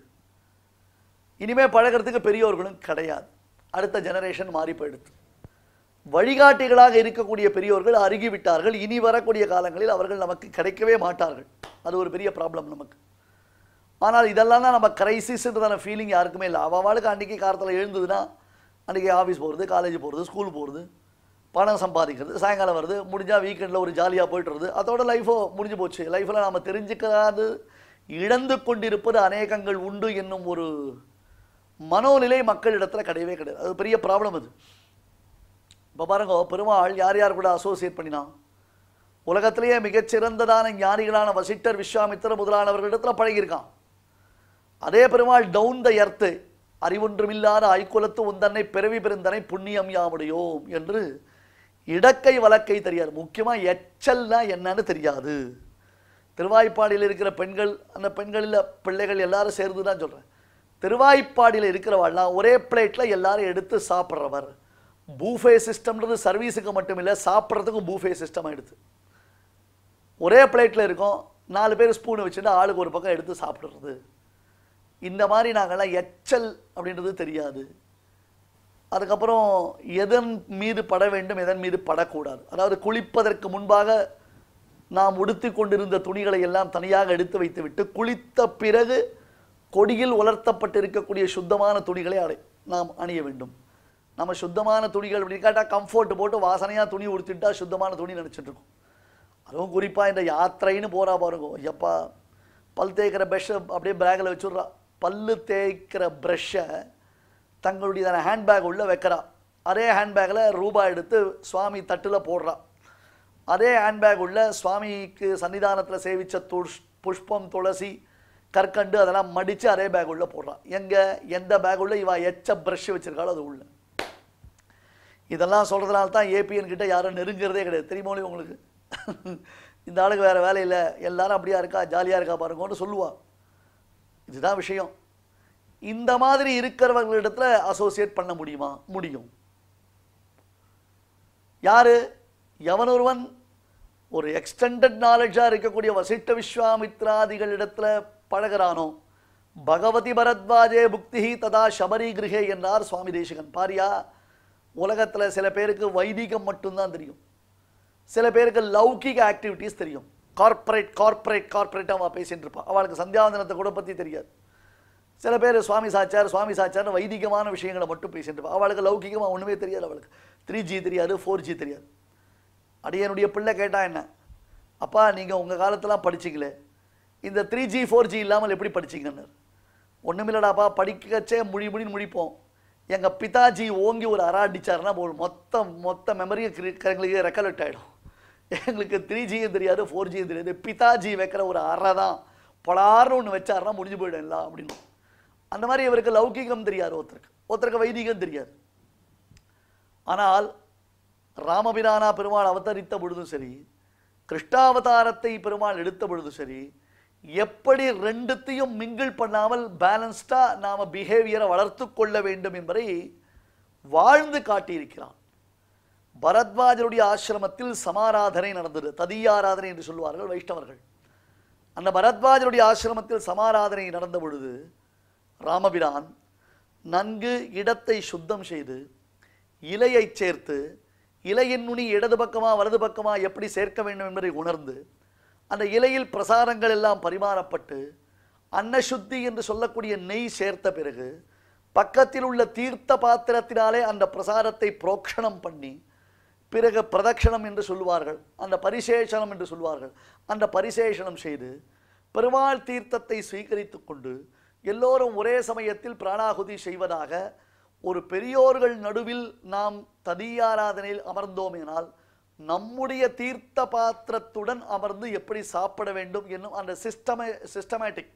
இனிமே பழகிறதுக்கு பெரியோர்களும் கிடையாது அடுத்த ஜெனரேஷன் மாறி போயிடுது வழிகாட்டிகளாக இருக்கக்கூடிய பெரியோர்கள் அருகி விட்டார்கள் இனி வரக்கூடிய காலங்களில் அவர்கள் நமக்கு கிடைக்கவே மாட்டார்கள் அது ஒரு பெரிய ப்ராப்ளம் நமக்கு ஆனால் இதெல்லாம் தான் நம்ம கிரைசிஸ்ன்றதான ஃபீலிங் யாருக்குமே இல்லை அவளுக்கு அன்றைக்கி காலத்தில் எழுந்ததுன்னா அன்றைக்கி ஆஃபீஸ் போகிறது காலேஜ் போகிறது ஸ்கூல் போகிறது பணம் சம்பாதிக்கிறது சாயங்காலம் வருது முடிஞ்சால் வீக்கெண்டில் ஒரு ஜாலியாக போயிட்டு வருது அதோட லைஃபோ முடிஞ்சு போச்சு லைஃப்பில் நாம் தெரிஞ்சுக்காது இழந்து கொண்டிருப்பது அநேகங்கள் உண்டு என்னும் ஒரு மனோநிலை மக்களிடத்தில் கிடையவே கிடையாது அது பெரிய ப்ராப்ளம் அது இப்போ பாருங்க பெருமாள் யார் யார் கூட அசோசியேட் பண்ணினான் உலகத்திலேயே மிகச்சிறந்ததான ஞானிகளான வசிட்டர் விஸ்வாமித்திர முதலானவர்களிடத்தில் பழகியிருக்கான் அதே பெருமாள் டவுன் த எர்த்து அறிவொன்றுமில்லாத ஐக்குலத்து உந்தன்னை பிறவி பெருந்தனை புண்ணியம் யாமுடையோம் என்று இடக்கை வழக்கை தெரியாது முக்கியமாக எச்சல்னா என்னன்னு தெரியாது திருவாய்ப்பாடியில் இருக்கிற பெண்கள் அந்த பெண்களில் பிள்ளைகள் எல்லாரும் சேர்ந்து தான் சொல்கிறேன் திருவாய்ப்பாடியில் இருக்கிறவாள்லாம் ஒரே பிளேட்டில் எல்லாரும் எடுத்து சாப்பிட்றவர் பூஃபே சிஸ்டம்ன்றது சர்வீஸுக்கு மட்டும் இல்லை சாப்பிட்றதுக்கும் பூஃபே சிஸ்டம் ஆயிடுது ஒரே பிளேட்டில் இருக்கும் நாலு பேர் ஸ்பூனை வச்சுட்டு ஆளுக்கு ஒரு பக்கம் எடுத்து சாப்பிடுறது இந்த மாதிரி நாங்கள்லாம் எச்சல் அப்படின்றது தெரியாது அதுக்கப்புறம் எதன் மீது பட வேண்டும் எதன் மீது படக்கூடாது அதாவது குளிப்பதற்கு முன்பாக நாம் உடுத்தி கொண்டிருந்த துணிகளை எல்லாம் தனியாக எடுத்து வைத்துவிட்டு குளித்த பிறகு கொடியில் உலர்த்தப்பட்டிருக்கக்கூடிய சுத்தமான துணிகளை அடை நாம் அணிய வேண்டும் நம்ம சுத்தமான துணிகள் அப்படி கேட்டால் கம்ஃபர்ட் போட்டு வாசனையாக துணி உடுத்திட்டா சுத்தமான துணி நினச்சிட்டு இருக்கோம் அதுவும் குறிப்பாக இந்த யாத்திரைன்னு போகிறா பாருங்க எப்பா பல் தேய்க்கிற ப்ரஷ்ஷை அப்படியே பேக்கில் வச்சுட்றா பல்லு தேய்க்கிற ப்ரஷ்ஷை தங்களுடைய ஹேண்ட்பேக் உள்ள வைக்கிறா அதே ஹேண்ட்பேக்கில் ரூபாய் எடுத்து சுவாமி தட்டில் போடுறா அதே ஹேண்ட்பேக் உள்ள சுவாமிக்கு சன்னிதானத்தில் சேவிச்ச துஷ் புஷ்பம் துளசி கற்கண்டு அதெல்லாம் மடித்து அதே பேக் உள்ள போடுறான் எங்கே எந்த பேக் உள்ள இவ எச்ச ப்ரஷ் வச்சிருக்காளோ அது உள்ள இதெல்லாம் சொல்கிறதுனால தான் ஏபிஎன் கிட்ட யாரும் நெருங்கிறதே கிடையாது தெரியுமோ இல்லையா உங்களுக்கு இந்த ஆளுக்கு வேறு வேலை இல்லை எல்லாரும் அப்படியா இருக்கா ஜாலியாக இருக்கா பாருங்கன்னு சொல்லுவா இதுதான் விஷயம் இந்த மாதிரி இருக்கிறவர்களிடத்துல அசோசியேட் பண்ண முடியுமா முடியும் யாரு எவனொருவன் ஒரு எக்ஸ்டெண்டட் நாலேஜாக இருக்கக்கூடிய வசிட்ட விஸ்வாமித்ராதிகளிடத்துல பழகிறானோ பகவதி பரத்வாஜே புக்திஹி ததா சபரி கிருஹே என்றார் சுவாமி தேசிகன் பாரியா உலகத்தில் சில பேருக்கு வைதிகம் மட்டும்தான் தெரியும் சில பேருக்கு லௌகிக ஆக்டிவிட்டீஸ் தெரியும் கார்ப்பரேட் கார்ப்பரேட் கார்ப்பரேட்டாக அவள் பேசிட்டு இருப்பாள் அவளுக்கு சந்தியாவந்தனத்தை கூட பற்றி தெரியாது சில பேர் சுவாமி சாச்சார் சுவாமி சாச்சார்னு வைதிகமான விஷயங்களை மட்டும் பேசிட்டு இருப்பாள் அவளுக்கு லௌகிகமாக ஒன்றுமே தெரியாது அவளுக்கு த்ரீ ஜி தெரியாது ஃபோர் ஜி தெரியாது அடியனுடைய பிள்ளை கேட்டா என்ன அப்பா நீங்கள் உங்கள் காலத்தெல்லாம் படிச்சீங்களே இந்த த்ரீ ஜி ஃபோர் ஜி இல்லாமல் எப்படி படிச்சீங்கன்னு ஒன்றுமில்லடாப்பா படிக்கச்சே முடி முடின்னு முடிப்போம் எங்கள் பிதாஜி ஓங்கி ஒரு அற அடிச்சாருன்னா போதும் மொத்த மொத்த மெமரியும் எங்களுக்கு ரெக்கலெக்ட் ஆகிடும் எங்களுக்கு த்ரீ ஜியும் தெரியாது ஃபோர் ஜியும் தெரியாது பிதாஜி வைக்கிற ஒரு அறை தான் பலார்னு ஒன்று வச்சாருன்னா முடிஞ்சு போயிடும் எல்லாம் அப்படின்னு அந்த மாதிரி இவருக்கு லௌகிகம் தெரியாது ஒருத்தருக்கு ஒருத்தருக்கு வைதிகம் தெரியாது ஆனால் ராமபிரானா பெருமாள் அவதரித்த பொழுதும் சரி கிருஷ்ணாவதாரத்தை பெருமாள் எடுத்த பொழுதும் சரி எப்படி ரெண்டுத்தையும் மிங்கிள் பண்ணாமல் பேலன்ஸ்டாக நாம் பிஹேவியரை வளர்த்து கொள்ள வேண்டும் என்பதை வாழ்ந்து காட்டியிருக்கிறான் பரத்வாஜருடைய ஆசிரமத்தில் சமாராதனை நடந்தது ததியாராதனை என்று சொல்வார்கள் வைஷ்ணவர்கள் அந்த பரத்வாஜருடைய ஆசிரமத்தில் சமாராதனை நடந்த பொழுது ராமபிரான் நன்கு இடத்தை சுத்தம் செய்து இலையைச் சேர்த்து இலையின் நுனி இடது பக்கமா வலது பக்கமா எப்படி சேர்க்க வேண்டும் என்பதை உணர்ந்து அந்த இலையில் பிரசாரங்கள் எல்லாம் பரிமாறப்பட்டு அன்னசுத்தி என்று சொல்லக்கூடிய நெய் சேர்த்த பிறகு பக்கத்தில் உள்ள தீர்த்த பாத்திரத்தினாலே அந்த பிரசாரத்தை புரோக்ஷணம் பண்ணி பிறகு பிரதட்சணம் என்று சொல்லுவார்கள் அந்த பரிசேஷனம் என்று சொல்வார்கள் அந்த பரிசேஷனம் செய்து பெருமாள் தீர்த்தத்தை ஸ்வீகரித்து கொண்டு எல்லோரும் ஒரே சமயத்தில் பிராணாகுதி செய்வதாக ஒரு பெரியோர்கள் நடுவில் நாம் ததியாராதனையில் அமர்ந்தோமேனால் நம்முடைய தீர்த்த பாத்திரத்துடன் அமர்ந்து எப்படி சாப்பிட வேண்டும் என்னும் அந்த சிஸ்டமே சிஸ்டமேட்டிக்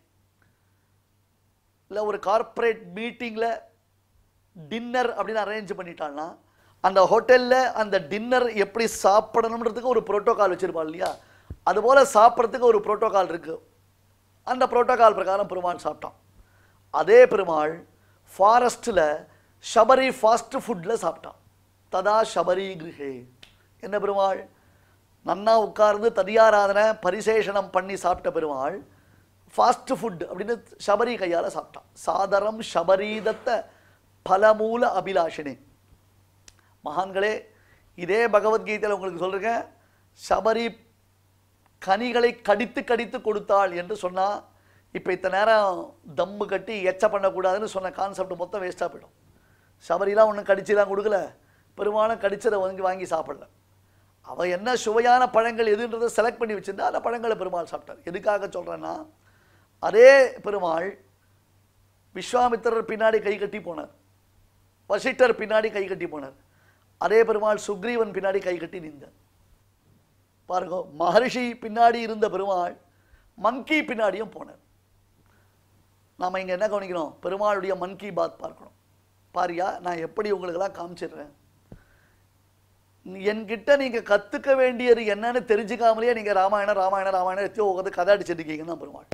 இல்லை ஒரு கார்ப்பரேட் மீட்டிங்கில் டின்னர் அப்படின்னு அரேஞ்ச் பண்ணிட்டான்னா அந்த ஹோட்டலில் அந்த டின்னர் எப்படி சாப்பிடணுன்றதுக்கு ஒரு புரோட்டோகால் வச்சுருப்பாள் இல்லையா அதுபோல் சாப்பிட்றதுக்கு ஒரு புரோட்டோகால் இருக்குது அந்த புரோட்டோகால் பிரகாரம் பெருமாள் சாப்பிட்டான் அதே பெருமாள் ஃபாரஸ்ட்டில் ஷபரி ஃபாஸ்ட் ஃபுட்டில் சாப்பிட்டான் ததா ஷபரி கிருஹே என்ன பெருமாள் நன்னா உட்கார்ந்து ததியாராதனை பரிசேஷனம் பண்ணி சாப்பிட்ட பெருமாள் ஃபாஸ்ட் ஃபுட் அப்படின்னு ஷபரி கையால் சாப்பிட்டான் சாதரம் ஷபரீதத்த பலமூல அபிலாஷினி மகான்களே இதே பகவத்கீதையில் உங்களுக்கு சொல்கிறேன் சபரி கனிகளை கடித்து கடித்து கொடுத்தாள் என்று சொன்னா இப்போ இத்தனை நேரம் தம்மு கட்டி எச்ச பண்ணக்கூடாதுன்னு சொன்ன கான்செப்ட் மொத்தம் வேஸ்ட்டாக போயிடும் சபரிலாம் ஒன்றும் கடிச்சுலாம் கொடுக்கல பெரும்பாலும் கடிச்சதை வாங்கி வாங்கி சாப்பிடல அவ என்ன சுவையான பழங்கள் எதுன்றதை செலக்ட் பண்ணி வச்சிருந்தா அந்த பழங்களை பெருமாள் சாப்பிட்டார் எதுக்காக சொல்கிறேன்னா அதே பெருமாள் விஸ்வாமித்திரர் பின்னாடி கை கட்டி போனார் வசிட்டர் பின்னாடி கை கட்டி போனார் அதே பெருமாள் சுக்ரீவன் பின்னாடி கை கட்டி நின்றார் பாருங்க மகரிஷி பின்னாடி இருந்த பெருமாள் மங்கி பின்னாடியும் போனார் நாம் இங்கே என்ன கவனிக்கிறோம் பெருமாளுடைய மன் கி பாத் பார்க்கணும் பாரியா நான் எப்படி உங்களுக்கெல்லாம் காமிச்சிடுறேன் என்கிட்ட நீங்கள் கற்றுக்க வேண்டியது என்னன்னு தெரிஞ்சுக்காமலேயே நீங்கள் ராமாயணம் ராமாயணம் ராமாயணம் எத்தியோ உட்காந்து கதை அடிச்சிட்டு இருக்கீங்கன்னு தான் பெருமாள்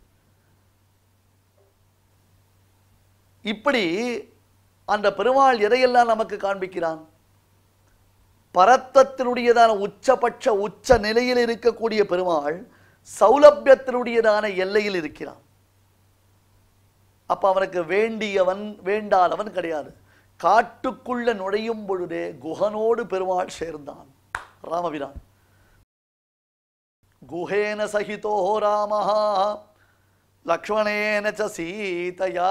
இப்படி அந்த பெருமாள் எதையெல்லாம் நமக்கு காண்பிக்கிறான் பரத்தத்தினுடையதான உச்சபட்ச உச்ச நிலையில் இருக்கக்கூடிய பெருமாள் சௌலபியத்தினுடையதான எல்லையில் இருக்கிறான் அப்ப அவனுக்கு வேண்டியவன் வேண்டாதவன் கிடையாது காட்டுக்குள்ள நுழையும் பொழுதே குஹனோடு பெருமாள் சேர்ந்தான் ராமபிரான் குஹேன சகிதோ ராமஹா லக்ஷ்மணேன ச சீதையா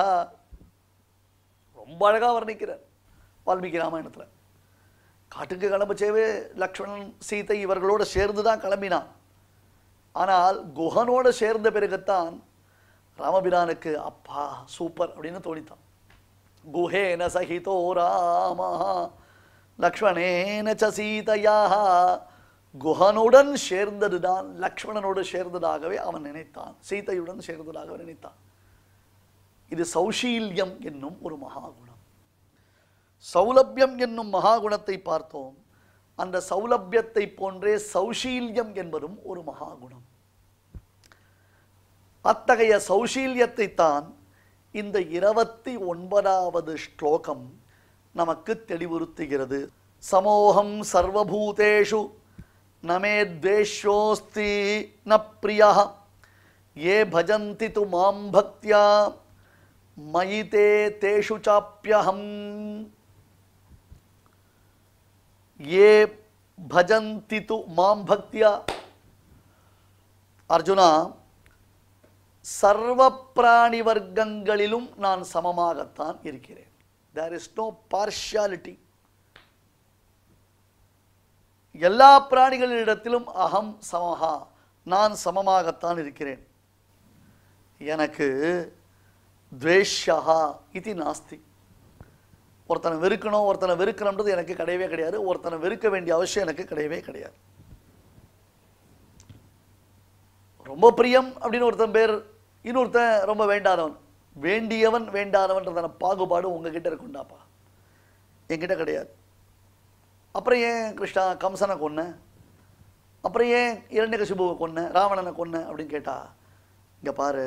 ரொம்ப அழகா வர்ணிக்கிறார் வால்மீகி ராமாயணத்துல காட்டுக்கு கிளம்பச்சேவே லக்ஷ்மணன் சீதை இவர்களோட சேர்ந்து தான் கிளம்பினான் ஆனால் குஹனோட சேர்ந்த பிறகுத்தான் ராமபிரானுக்கு அப்பா சூப்பர் அப்படின்னு தோணித்தான் குஹேன சகிதோ ராமா லக்ஷ்மணேன ச சீதையா குஹனுடன் சேர்ந்ததுதான் லக்ஷ்மணனோடு சேர்ந்ததாகவே அவன் நினைத்தான் சீதையுடன் சேர்ந்ததாகவே நினைத்தான் இது சௌஷீல்யம் என்னும் ஒரு மகாகுணம் சௌலபியம் என்னும் மகாகுணத்தை பார்த்தோம் அந்த சௌலபியத்தை போன்றே சௌஷீல்யம் என்பதும் ஒரு மகாகுணம் அத்தகைய சௌஷீல்யத்தை தான் இந்த இருபத்தி ஒன்பதாவது ஸ்லோகம் நமக்கு தெளிவுறுத்துகிறது சமோகம் சர்வபூதேஷு நமே துவேஷோஸ்தி ந பிரியா ஏ பஜந்தி து மாம் பக்தியா மயி தே தேஷு சாப்பியகம் ஏ பஜந்தி து மாம் பக்தியா அர்ஜுனா சர்வ பிராணி வர்க்கங்களிலும் நான் சமமாகத்தான் இருக்கிறேன் தேர் இஸ் நோ பார்ஷியாலிட்டி எல்லா பிராணிகளிடத்திலும் அகம் சமஹா நான் சமமாகத்தான் இருக்கிறேன் எனக்கு துவேஷ்யா இது நாஸ்தி ஒருத்தனை வெறுக்கணும் ஒருத்தனை வெறுக்கணுன்றது எனக்கு கிடையவே கிடையாது ஒருத்தனை வெறுக்க வேண்டிய அவசியம் எனக்கு கிடையவே கிடையாது ரொம்ப பிரியம் அப்படின்னு ஒருத்தன் பேர் இன்னொருத்தன் ரொம்ப வேண்டாதவன் வேண்டியவன் வேண்டாதவன்றதான பாகுபாடு உங்ககிட்ட இருக்குண்டாப்பா என்கிட்ட கிடையாது அப்புறம் ஏன் கிருஷ்ணா கம்சனை கொன்ன அப்புறம் ஏன் இரண்யகசிபுவை கொன்ன ராவணனை கொன்ன அப்படின்னு கேட்டா இங்க பாரு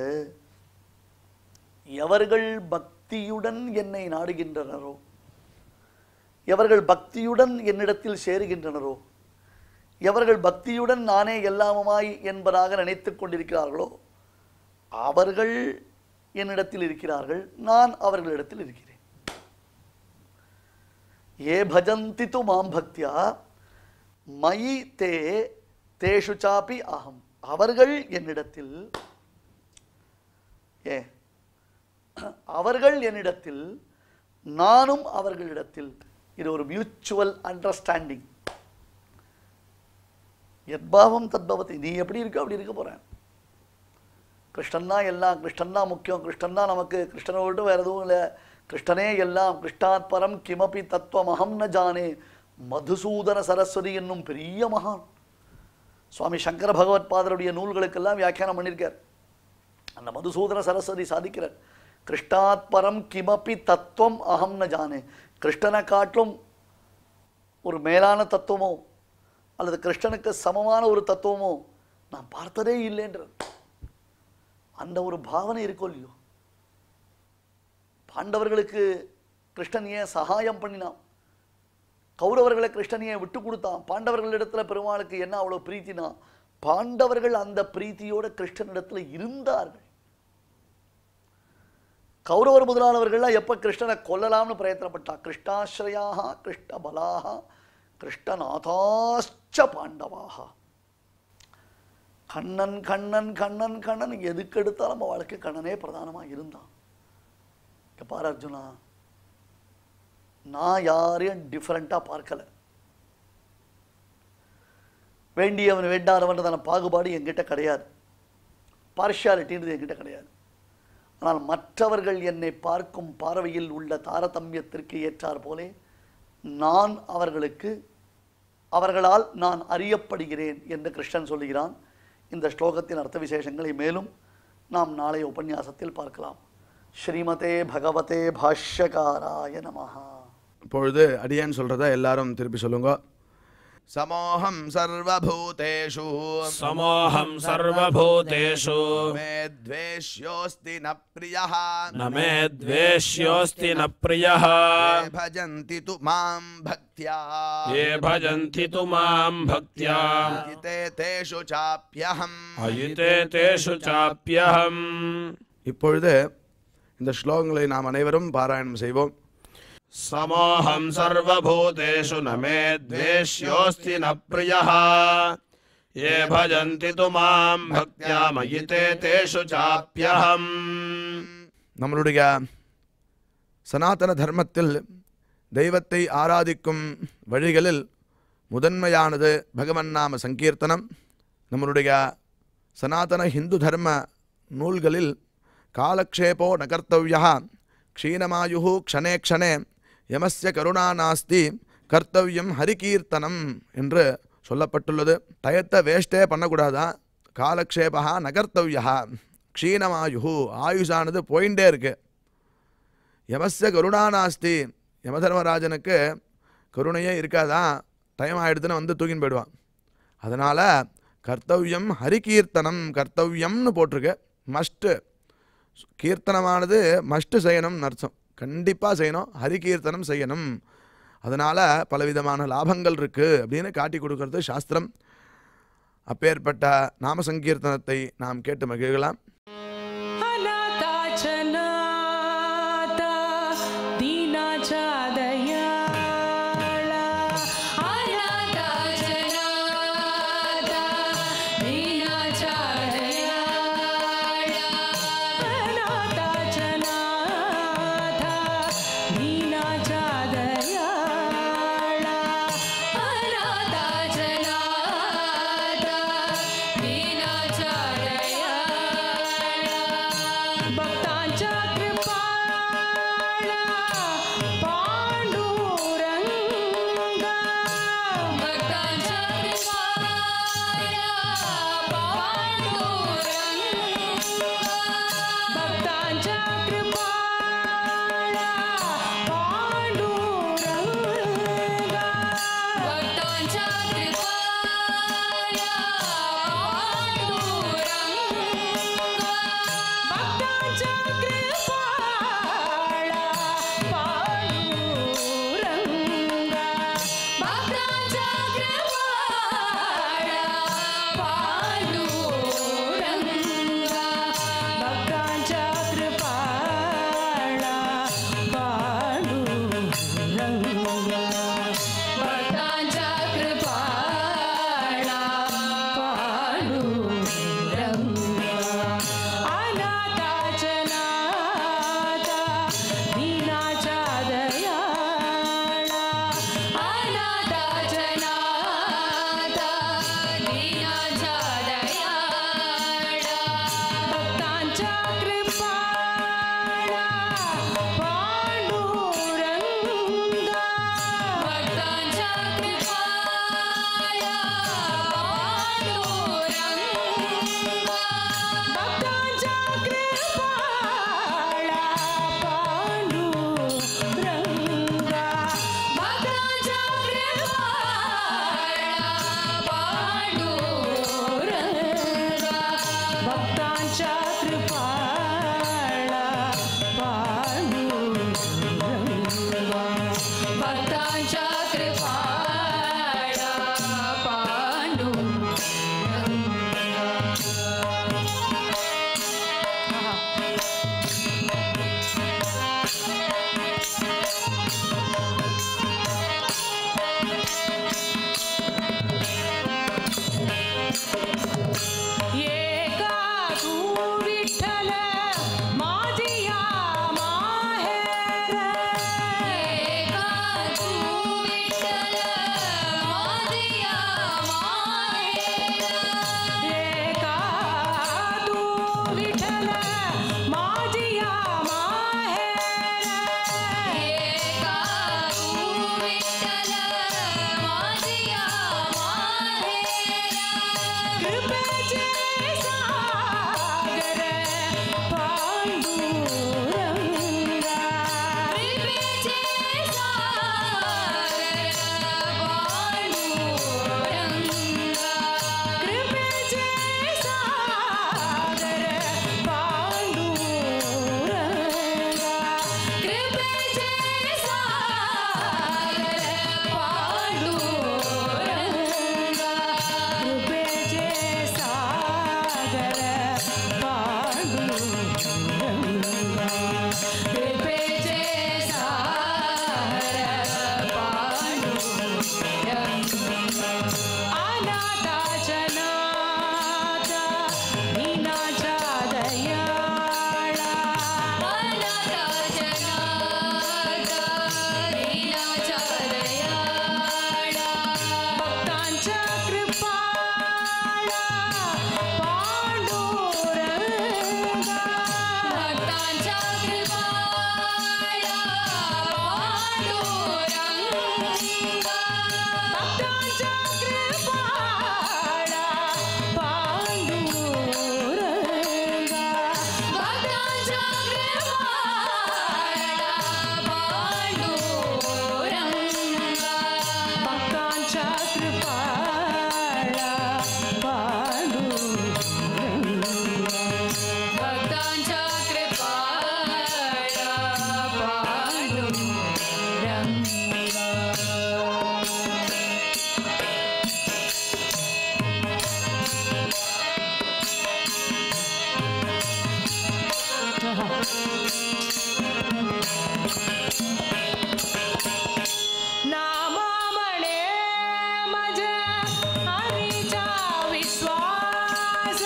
எவர்கள் பக்தியுடன் என்னை நாடுகின்றனரோ எவர்கள் பக்தியுடன் என்னிடத்தில் சேருகின்றனரோ எவர்கள் பக்தியுடன் நானே எல்லாமுமாய் என்பதாக நினைத்துக் கொண்டிருக்கிறார்களோ அவர்கள் என்னிடத்தில் இருக்கிறார்கள் நான் அவர்களிடத்தில் இருக்கிறேன் ஏ பஜந்தி து மாம் பக்தியா மயி தே தேஷு சாப்பி அகம் அவர்கள் என்னிடத்தில் ஏ அவர்கள் என்னிடத்தில் நானும் அவர்களிடத்தில் இது ஒரு மியூச்சுவல் அண்டர்ஸ்டாண்டிங் எத்பாவம் தத்பவதி நீ எப்படி இருக்க அப்படி இருக்க போறேன் கிருஷ்ணன் தான் எல்லாம் கிருஷ்ணன் தான் முக்கியம் கிருஷ்ணன் தான் நமக்கு கிருஷ்ணனை விட்டு வேற எதுவும் இல்லை கிருஷ்ணனே எல்லாம் கிருஷ்ணாத் பரம் கிமபி தத்துவம் அகம் ந ஜானே மதுசூதன சரஸ்வதி என்னும் பெரிய மகான் சுவாமி சங்கர பகவத் பாதருடைய நூல்களுக்கெல்லாம் வியாக்கியானம் பண்ணியிருக்கார் அந்த மதுசூதன சரஸ்வதி சாதிக்கிறார் கிருஷ்ணாத் பரம் கிமபி தத்துவம் அகம் ந ஜானே கிருஷ்ணனை காட்டிலும் ஒரு மேலான தத்துவமோ அல்லது கிருஷ்ணனுக்கு சமமான ஒரு தத்துவமோ நான் பார்த்ததே இல்லைன்றது அந்த ஒரு பாவனை இருக்கோ இல்லையோ பாண்டவர்களுக்கு கிருஷ்ணன் ஏன் சகாயம் பண்ணினான் கௌரவர்களை கிருஷ்ணன் ஏன் விட்டு கொடுத்தான் பாண்டவர்களிடத்துல பெருமாளுக்கு என்ன அவ்வளோ பிரீத்தினா பாண்டவர்கள் அந்த பிரீத்தியோட கிருஷ்ணனிடத்துல இருந்தார்கள் கௌரவர் முதலானவர்கள்லாம் எப்ப கிருஷ்ணனை கொல்லலாம்னு பிரயத்தனப்பட்டா கிருஷ்ணாஸ்ரயாக கிருஷ்ண பலாக கிருஷ்ணநாதாச்ச பாண்டவாக கண்ணன் கண்ணன் கண்ணன் கண்ணன் எதுக்கு எடுத்தாலும் நம்ம வாழ்க்கை கண்ணனே பிரதானமா இருந்தான் இங்க பாரு அர்ஜுனா நான் யாரையும் டிஃப்ரெண்டா பார்க்கல வேண்டியவன் வேண்டாதவன்றதான பாகுபாடு என்கிட்ட கிடையாது பார்ஷியாலிட்டின்றது என்கிட்ட கிடையாது ஆனால் மற்றவர்கள் என்னை பார்க்கும் பார்வையில் உள்ள தாரதமியத்திற்கு ஏற்றார் போலே நான் அவர்களுக்கு அவர்களால் நான் அறியப்படுகிறேன் என்று கிருஷ்ணன் சொல்லுகிறான் இந்த ஸ்லோகத்தின் அர்த்த விசேஷங்களை மேலும் நாம் நாளைய உபன்யாசத்தில் பார்க்கலாம் ஸ்ரீமதே பகவதே பாஷ்யகாராய நமஹா இப்பொழுது அடியேன் சொல்றத எல்லாரும் திருப்பி சொல்லுங்க சமோகம் சர்வபூதேஷு समोऽहं सर्वभूतेषु மே द्वेष्योऽस्ति न प्रियः न मे द्वेष्योऽस्ति न प्रियः ये भजन्ति तु मां भक्त्या ये भजन्ति तु मां भक्त्या हिते तेषु चाप्यहम् अयिते तेषु चाप्यहम् இப்பொழுது இந்த ஸ்லோகங்களை நாம் அனைவரும் பாராயணம் செய்வோம் समोऽहं सर्वभूतेषु न मे द्वेष्योऽस्ति न प्रियः ये भजन्ति तु मां भक्त्या मयि ते तेषु चाप्यहम् நம்மளுடைய சனாதன தர்மத்தில் தெய்வத்தை ஆராதிக்கும் வழிகளில் முதன்மையானது பகவன் நாம சங்கீர்த்தனம் நம்மளுடைய சனாதன ஹிந்து தர்ம நூல்களில் காலக்ஷேபோ ந கர்த்தவியா க்ஷீணமாயு க்ஷணே க்ஷணே யமஸ்ய கருணா நாஸ்தி கர்த்தவியம் ஹரிகீர்த்தனம் என்று சொல்லப்பட்டுள்ளது டயத்தை வேஸ்டே பண்ணக்கூடாதா காலக்ஷேபா நகர்த்தவியா க்ஷீணமாயு ஆயுஷானது போயிட்டே இருக்கு யமஸ்ய கருணா நாஸ்தி யமதர்மராஜனுக்கு கருணையே இருக்காதான் டைம் ஆயிடுதுன்னு வந்து தூக்கின்னு போயிடுவான் அதனால் கர்த்தவியம் ஹரிகீர்த்தனம் கர்த்தவியம்னு போட்டிருக்கு மஸ்ட்டு கீர்த்தனமானது மஸ்ட்டு செய்யணும்னு அர்த்தம் கண்டிப்பாக செய்யணும் ஹரிகீர்த்தனம் செய்யணும் அதனால் பலவிதமான லாபங்கள் இருக்குது அப்படின்னு காட்டி கொடுக்கறது சாஸ்திரம் அப்பேற்பட்ட நாம சங்கீர்த்தனத்தை நாம் கேட்டு மகிழலாம் अनाथा च नाथा दीना च दयाळा पाण्डुरङ्गा भक्तांच्या कृपाळा पांडुरंगा भक्तांच्या कृपाळा पांडुरंगा भक्तांच्या कृपाळा पांडुरंगा भक्तांच्या कृपाळा पांडुरंगा भक्तांच्या कृपाळा एका तू विठ्ठल माझिया माहेर एका तू विठ्ठल माझिया माहेर एका तू विठ्ठल माझिया माहेर एका तू विठ्ठल माझिया माहेर कृपेचे सागर पांडुरंगा कृपेचे सागर पांडुरंगा कृपेचे सागर पांडुरंगा कृपेचे सागर पांडुरंगा कृपेचे सागर पांडुरंगा कृपेचे सागर पांडुरंगा अनाथाच्या नाथा मीनाच्या दयाळा अनाथाच्या नाथा दीनाच्या दयाळा भक्तांच्या कृपाळा पांडुरंगा भक्तांच्या कृपाळा पांडुरंगा भक्तांच्या कृपाळा पांडुरंगा भक्तांच्या कृपाळा पांडुरंगा भक्तांच्या कृपाळा पांडुरंगा भक्तांच्या कृपाळा पांडुरंगा नामा म्हणे माझ्या हरीचा विश्वास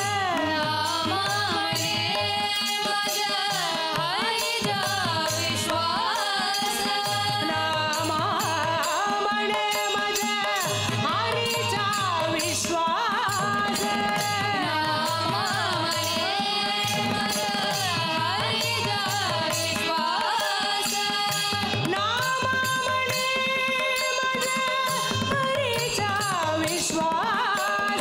नामाने माझ्या हरीचा विश्वास नामा म्हणे माझ्या हरीचा विश्वास नामाने माझ्या हरीचा विश्वास नामा म्हणे माझ्या हरीचा विश्वास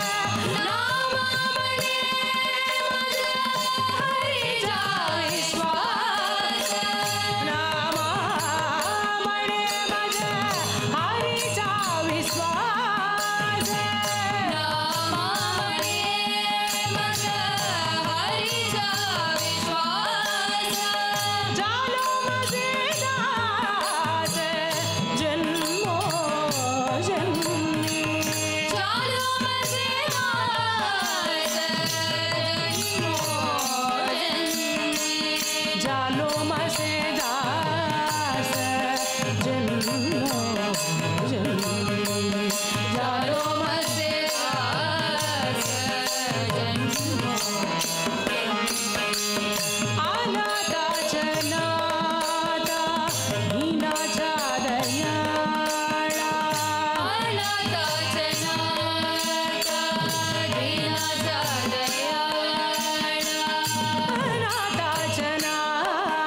नामाने माझ्या हरीचा विश्वास नामा म्हणे माझ्या हरीचा विश्वास नामाने माझ्या हरीचा विश्वास झालो माझे दास जन्मो जन्मी चालो माझे दास जन्मोजन्मी झालो माझे दास जन्मो जन्मी चालो माझे दास जन्मोजन्मी अनाथाच्या नाथा हीनाच्या दयाळा अनाथाचे नाथा दीनाचा दयाळा अनाथाच्या नाथा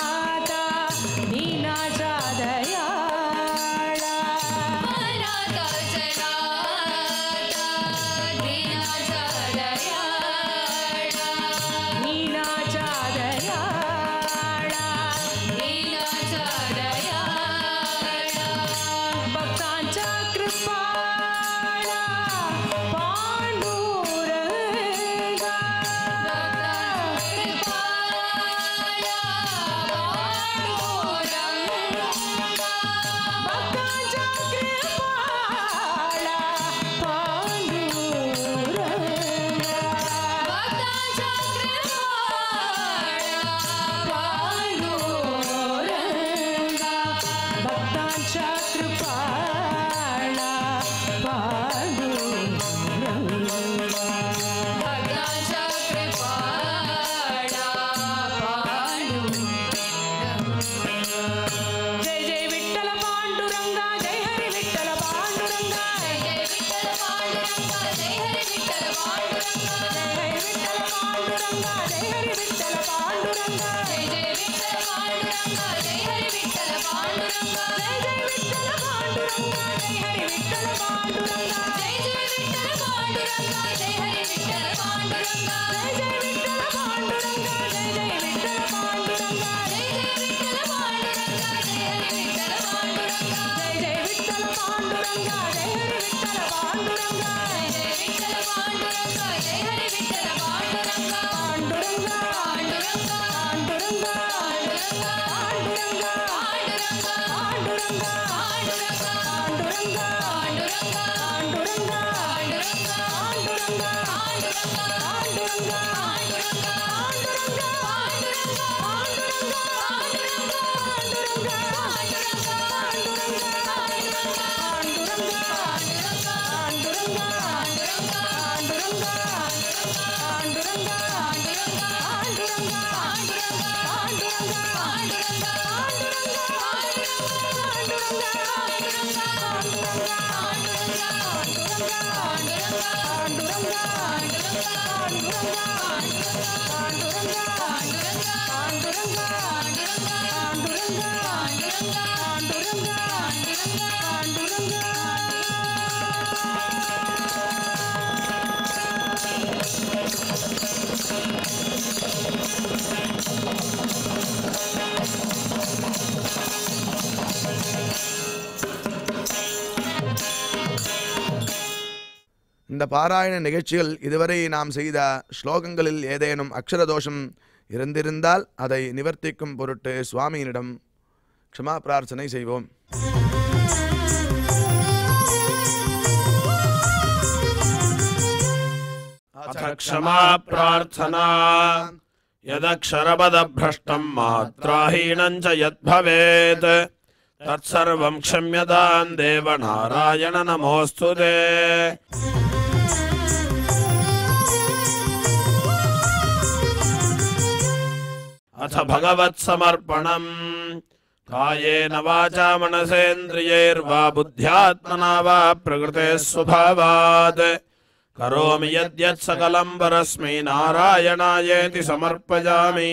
இந்த பாராயண நிகழ்ச்சியில் இதுவரை நாம் செய்த ஸ்லோகங்களில் ஏதேனும் அக்ஷர தோஷம் இருந்திருந்தால் அதை நிவர்த்திக்கும் பொருட்டு சுவாமியினிடம் க்ஷமா பிரார்த்தனை செய்வோம் अथ क्षमा प्रार्थना यदक्षरपदभ्रष्टम् मात्राहीनम् च यद्भवेत् तत्सर्वम् क्षम्यताम् देव नारायण नमोऽस्तु ते अथ भगवत्समर्पणम् कायेन वाचा मनसेन्द्रियैर्वा बुद्ध्यात्मना वा प्रकृते स्वभावात् करोमि यद्यत् सकलम् परस्मै नारायणायेति समर्पयामि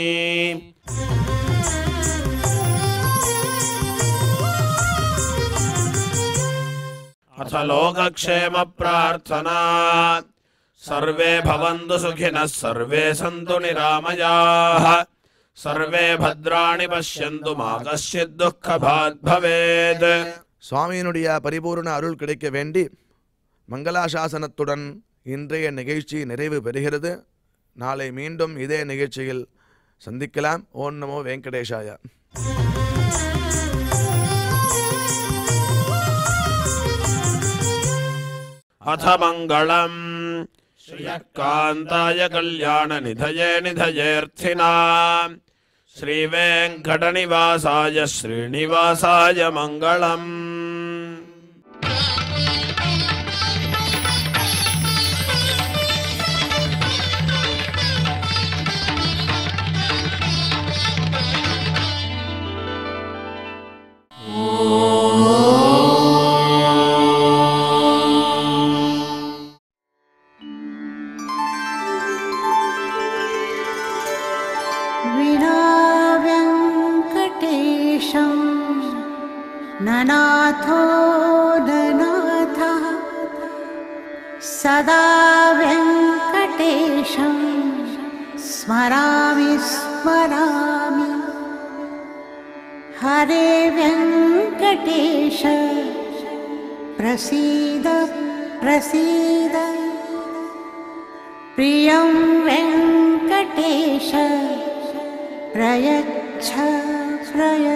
अथ लोकक्षेमप्रार्थना सर्वे भवन्तु सुखिनः सर्वे सन्तु निरामयाः सर्वे भद्राणि पश्यन्तु मा कश्चित् दुःखभाग् भवेत् சுவாமியினுடைய பரிபூர்ண அருள் கிடைக்க வேண்டி மங்களாசாசனத்துடன் இன்றைய நிகழ்ச்சி நிறைவு பெறுகிறது நாளை மீண்டும் இதே நிகழ்ச்சியில் சந்திக்கலாம் ஓம் நமோ வெங்கடேஷாய अथ मङ्गलम् श्रियः कान्ताय कल्याणनिधये निधयेऽर्थिना श्रीवेङ्कटनिवासाय श्रीनिवासाय मङ्गलम् विनाव्यङ्कटेशं ननाथो ननाथः सदा व्यङ्कटेशं स्मरामि स्मरामि हरे व्यङ्कटेश प्रसीद प्रसीद प्रियं वेङ्कटेश प्रयच्छ प्रयच्छ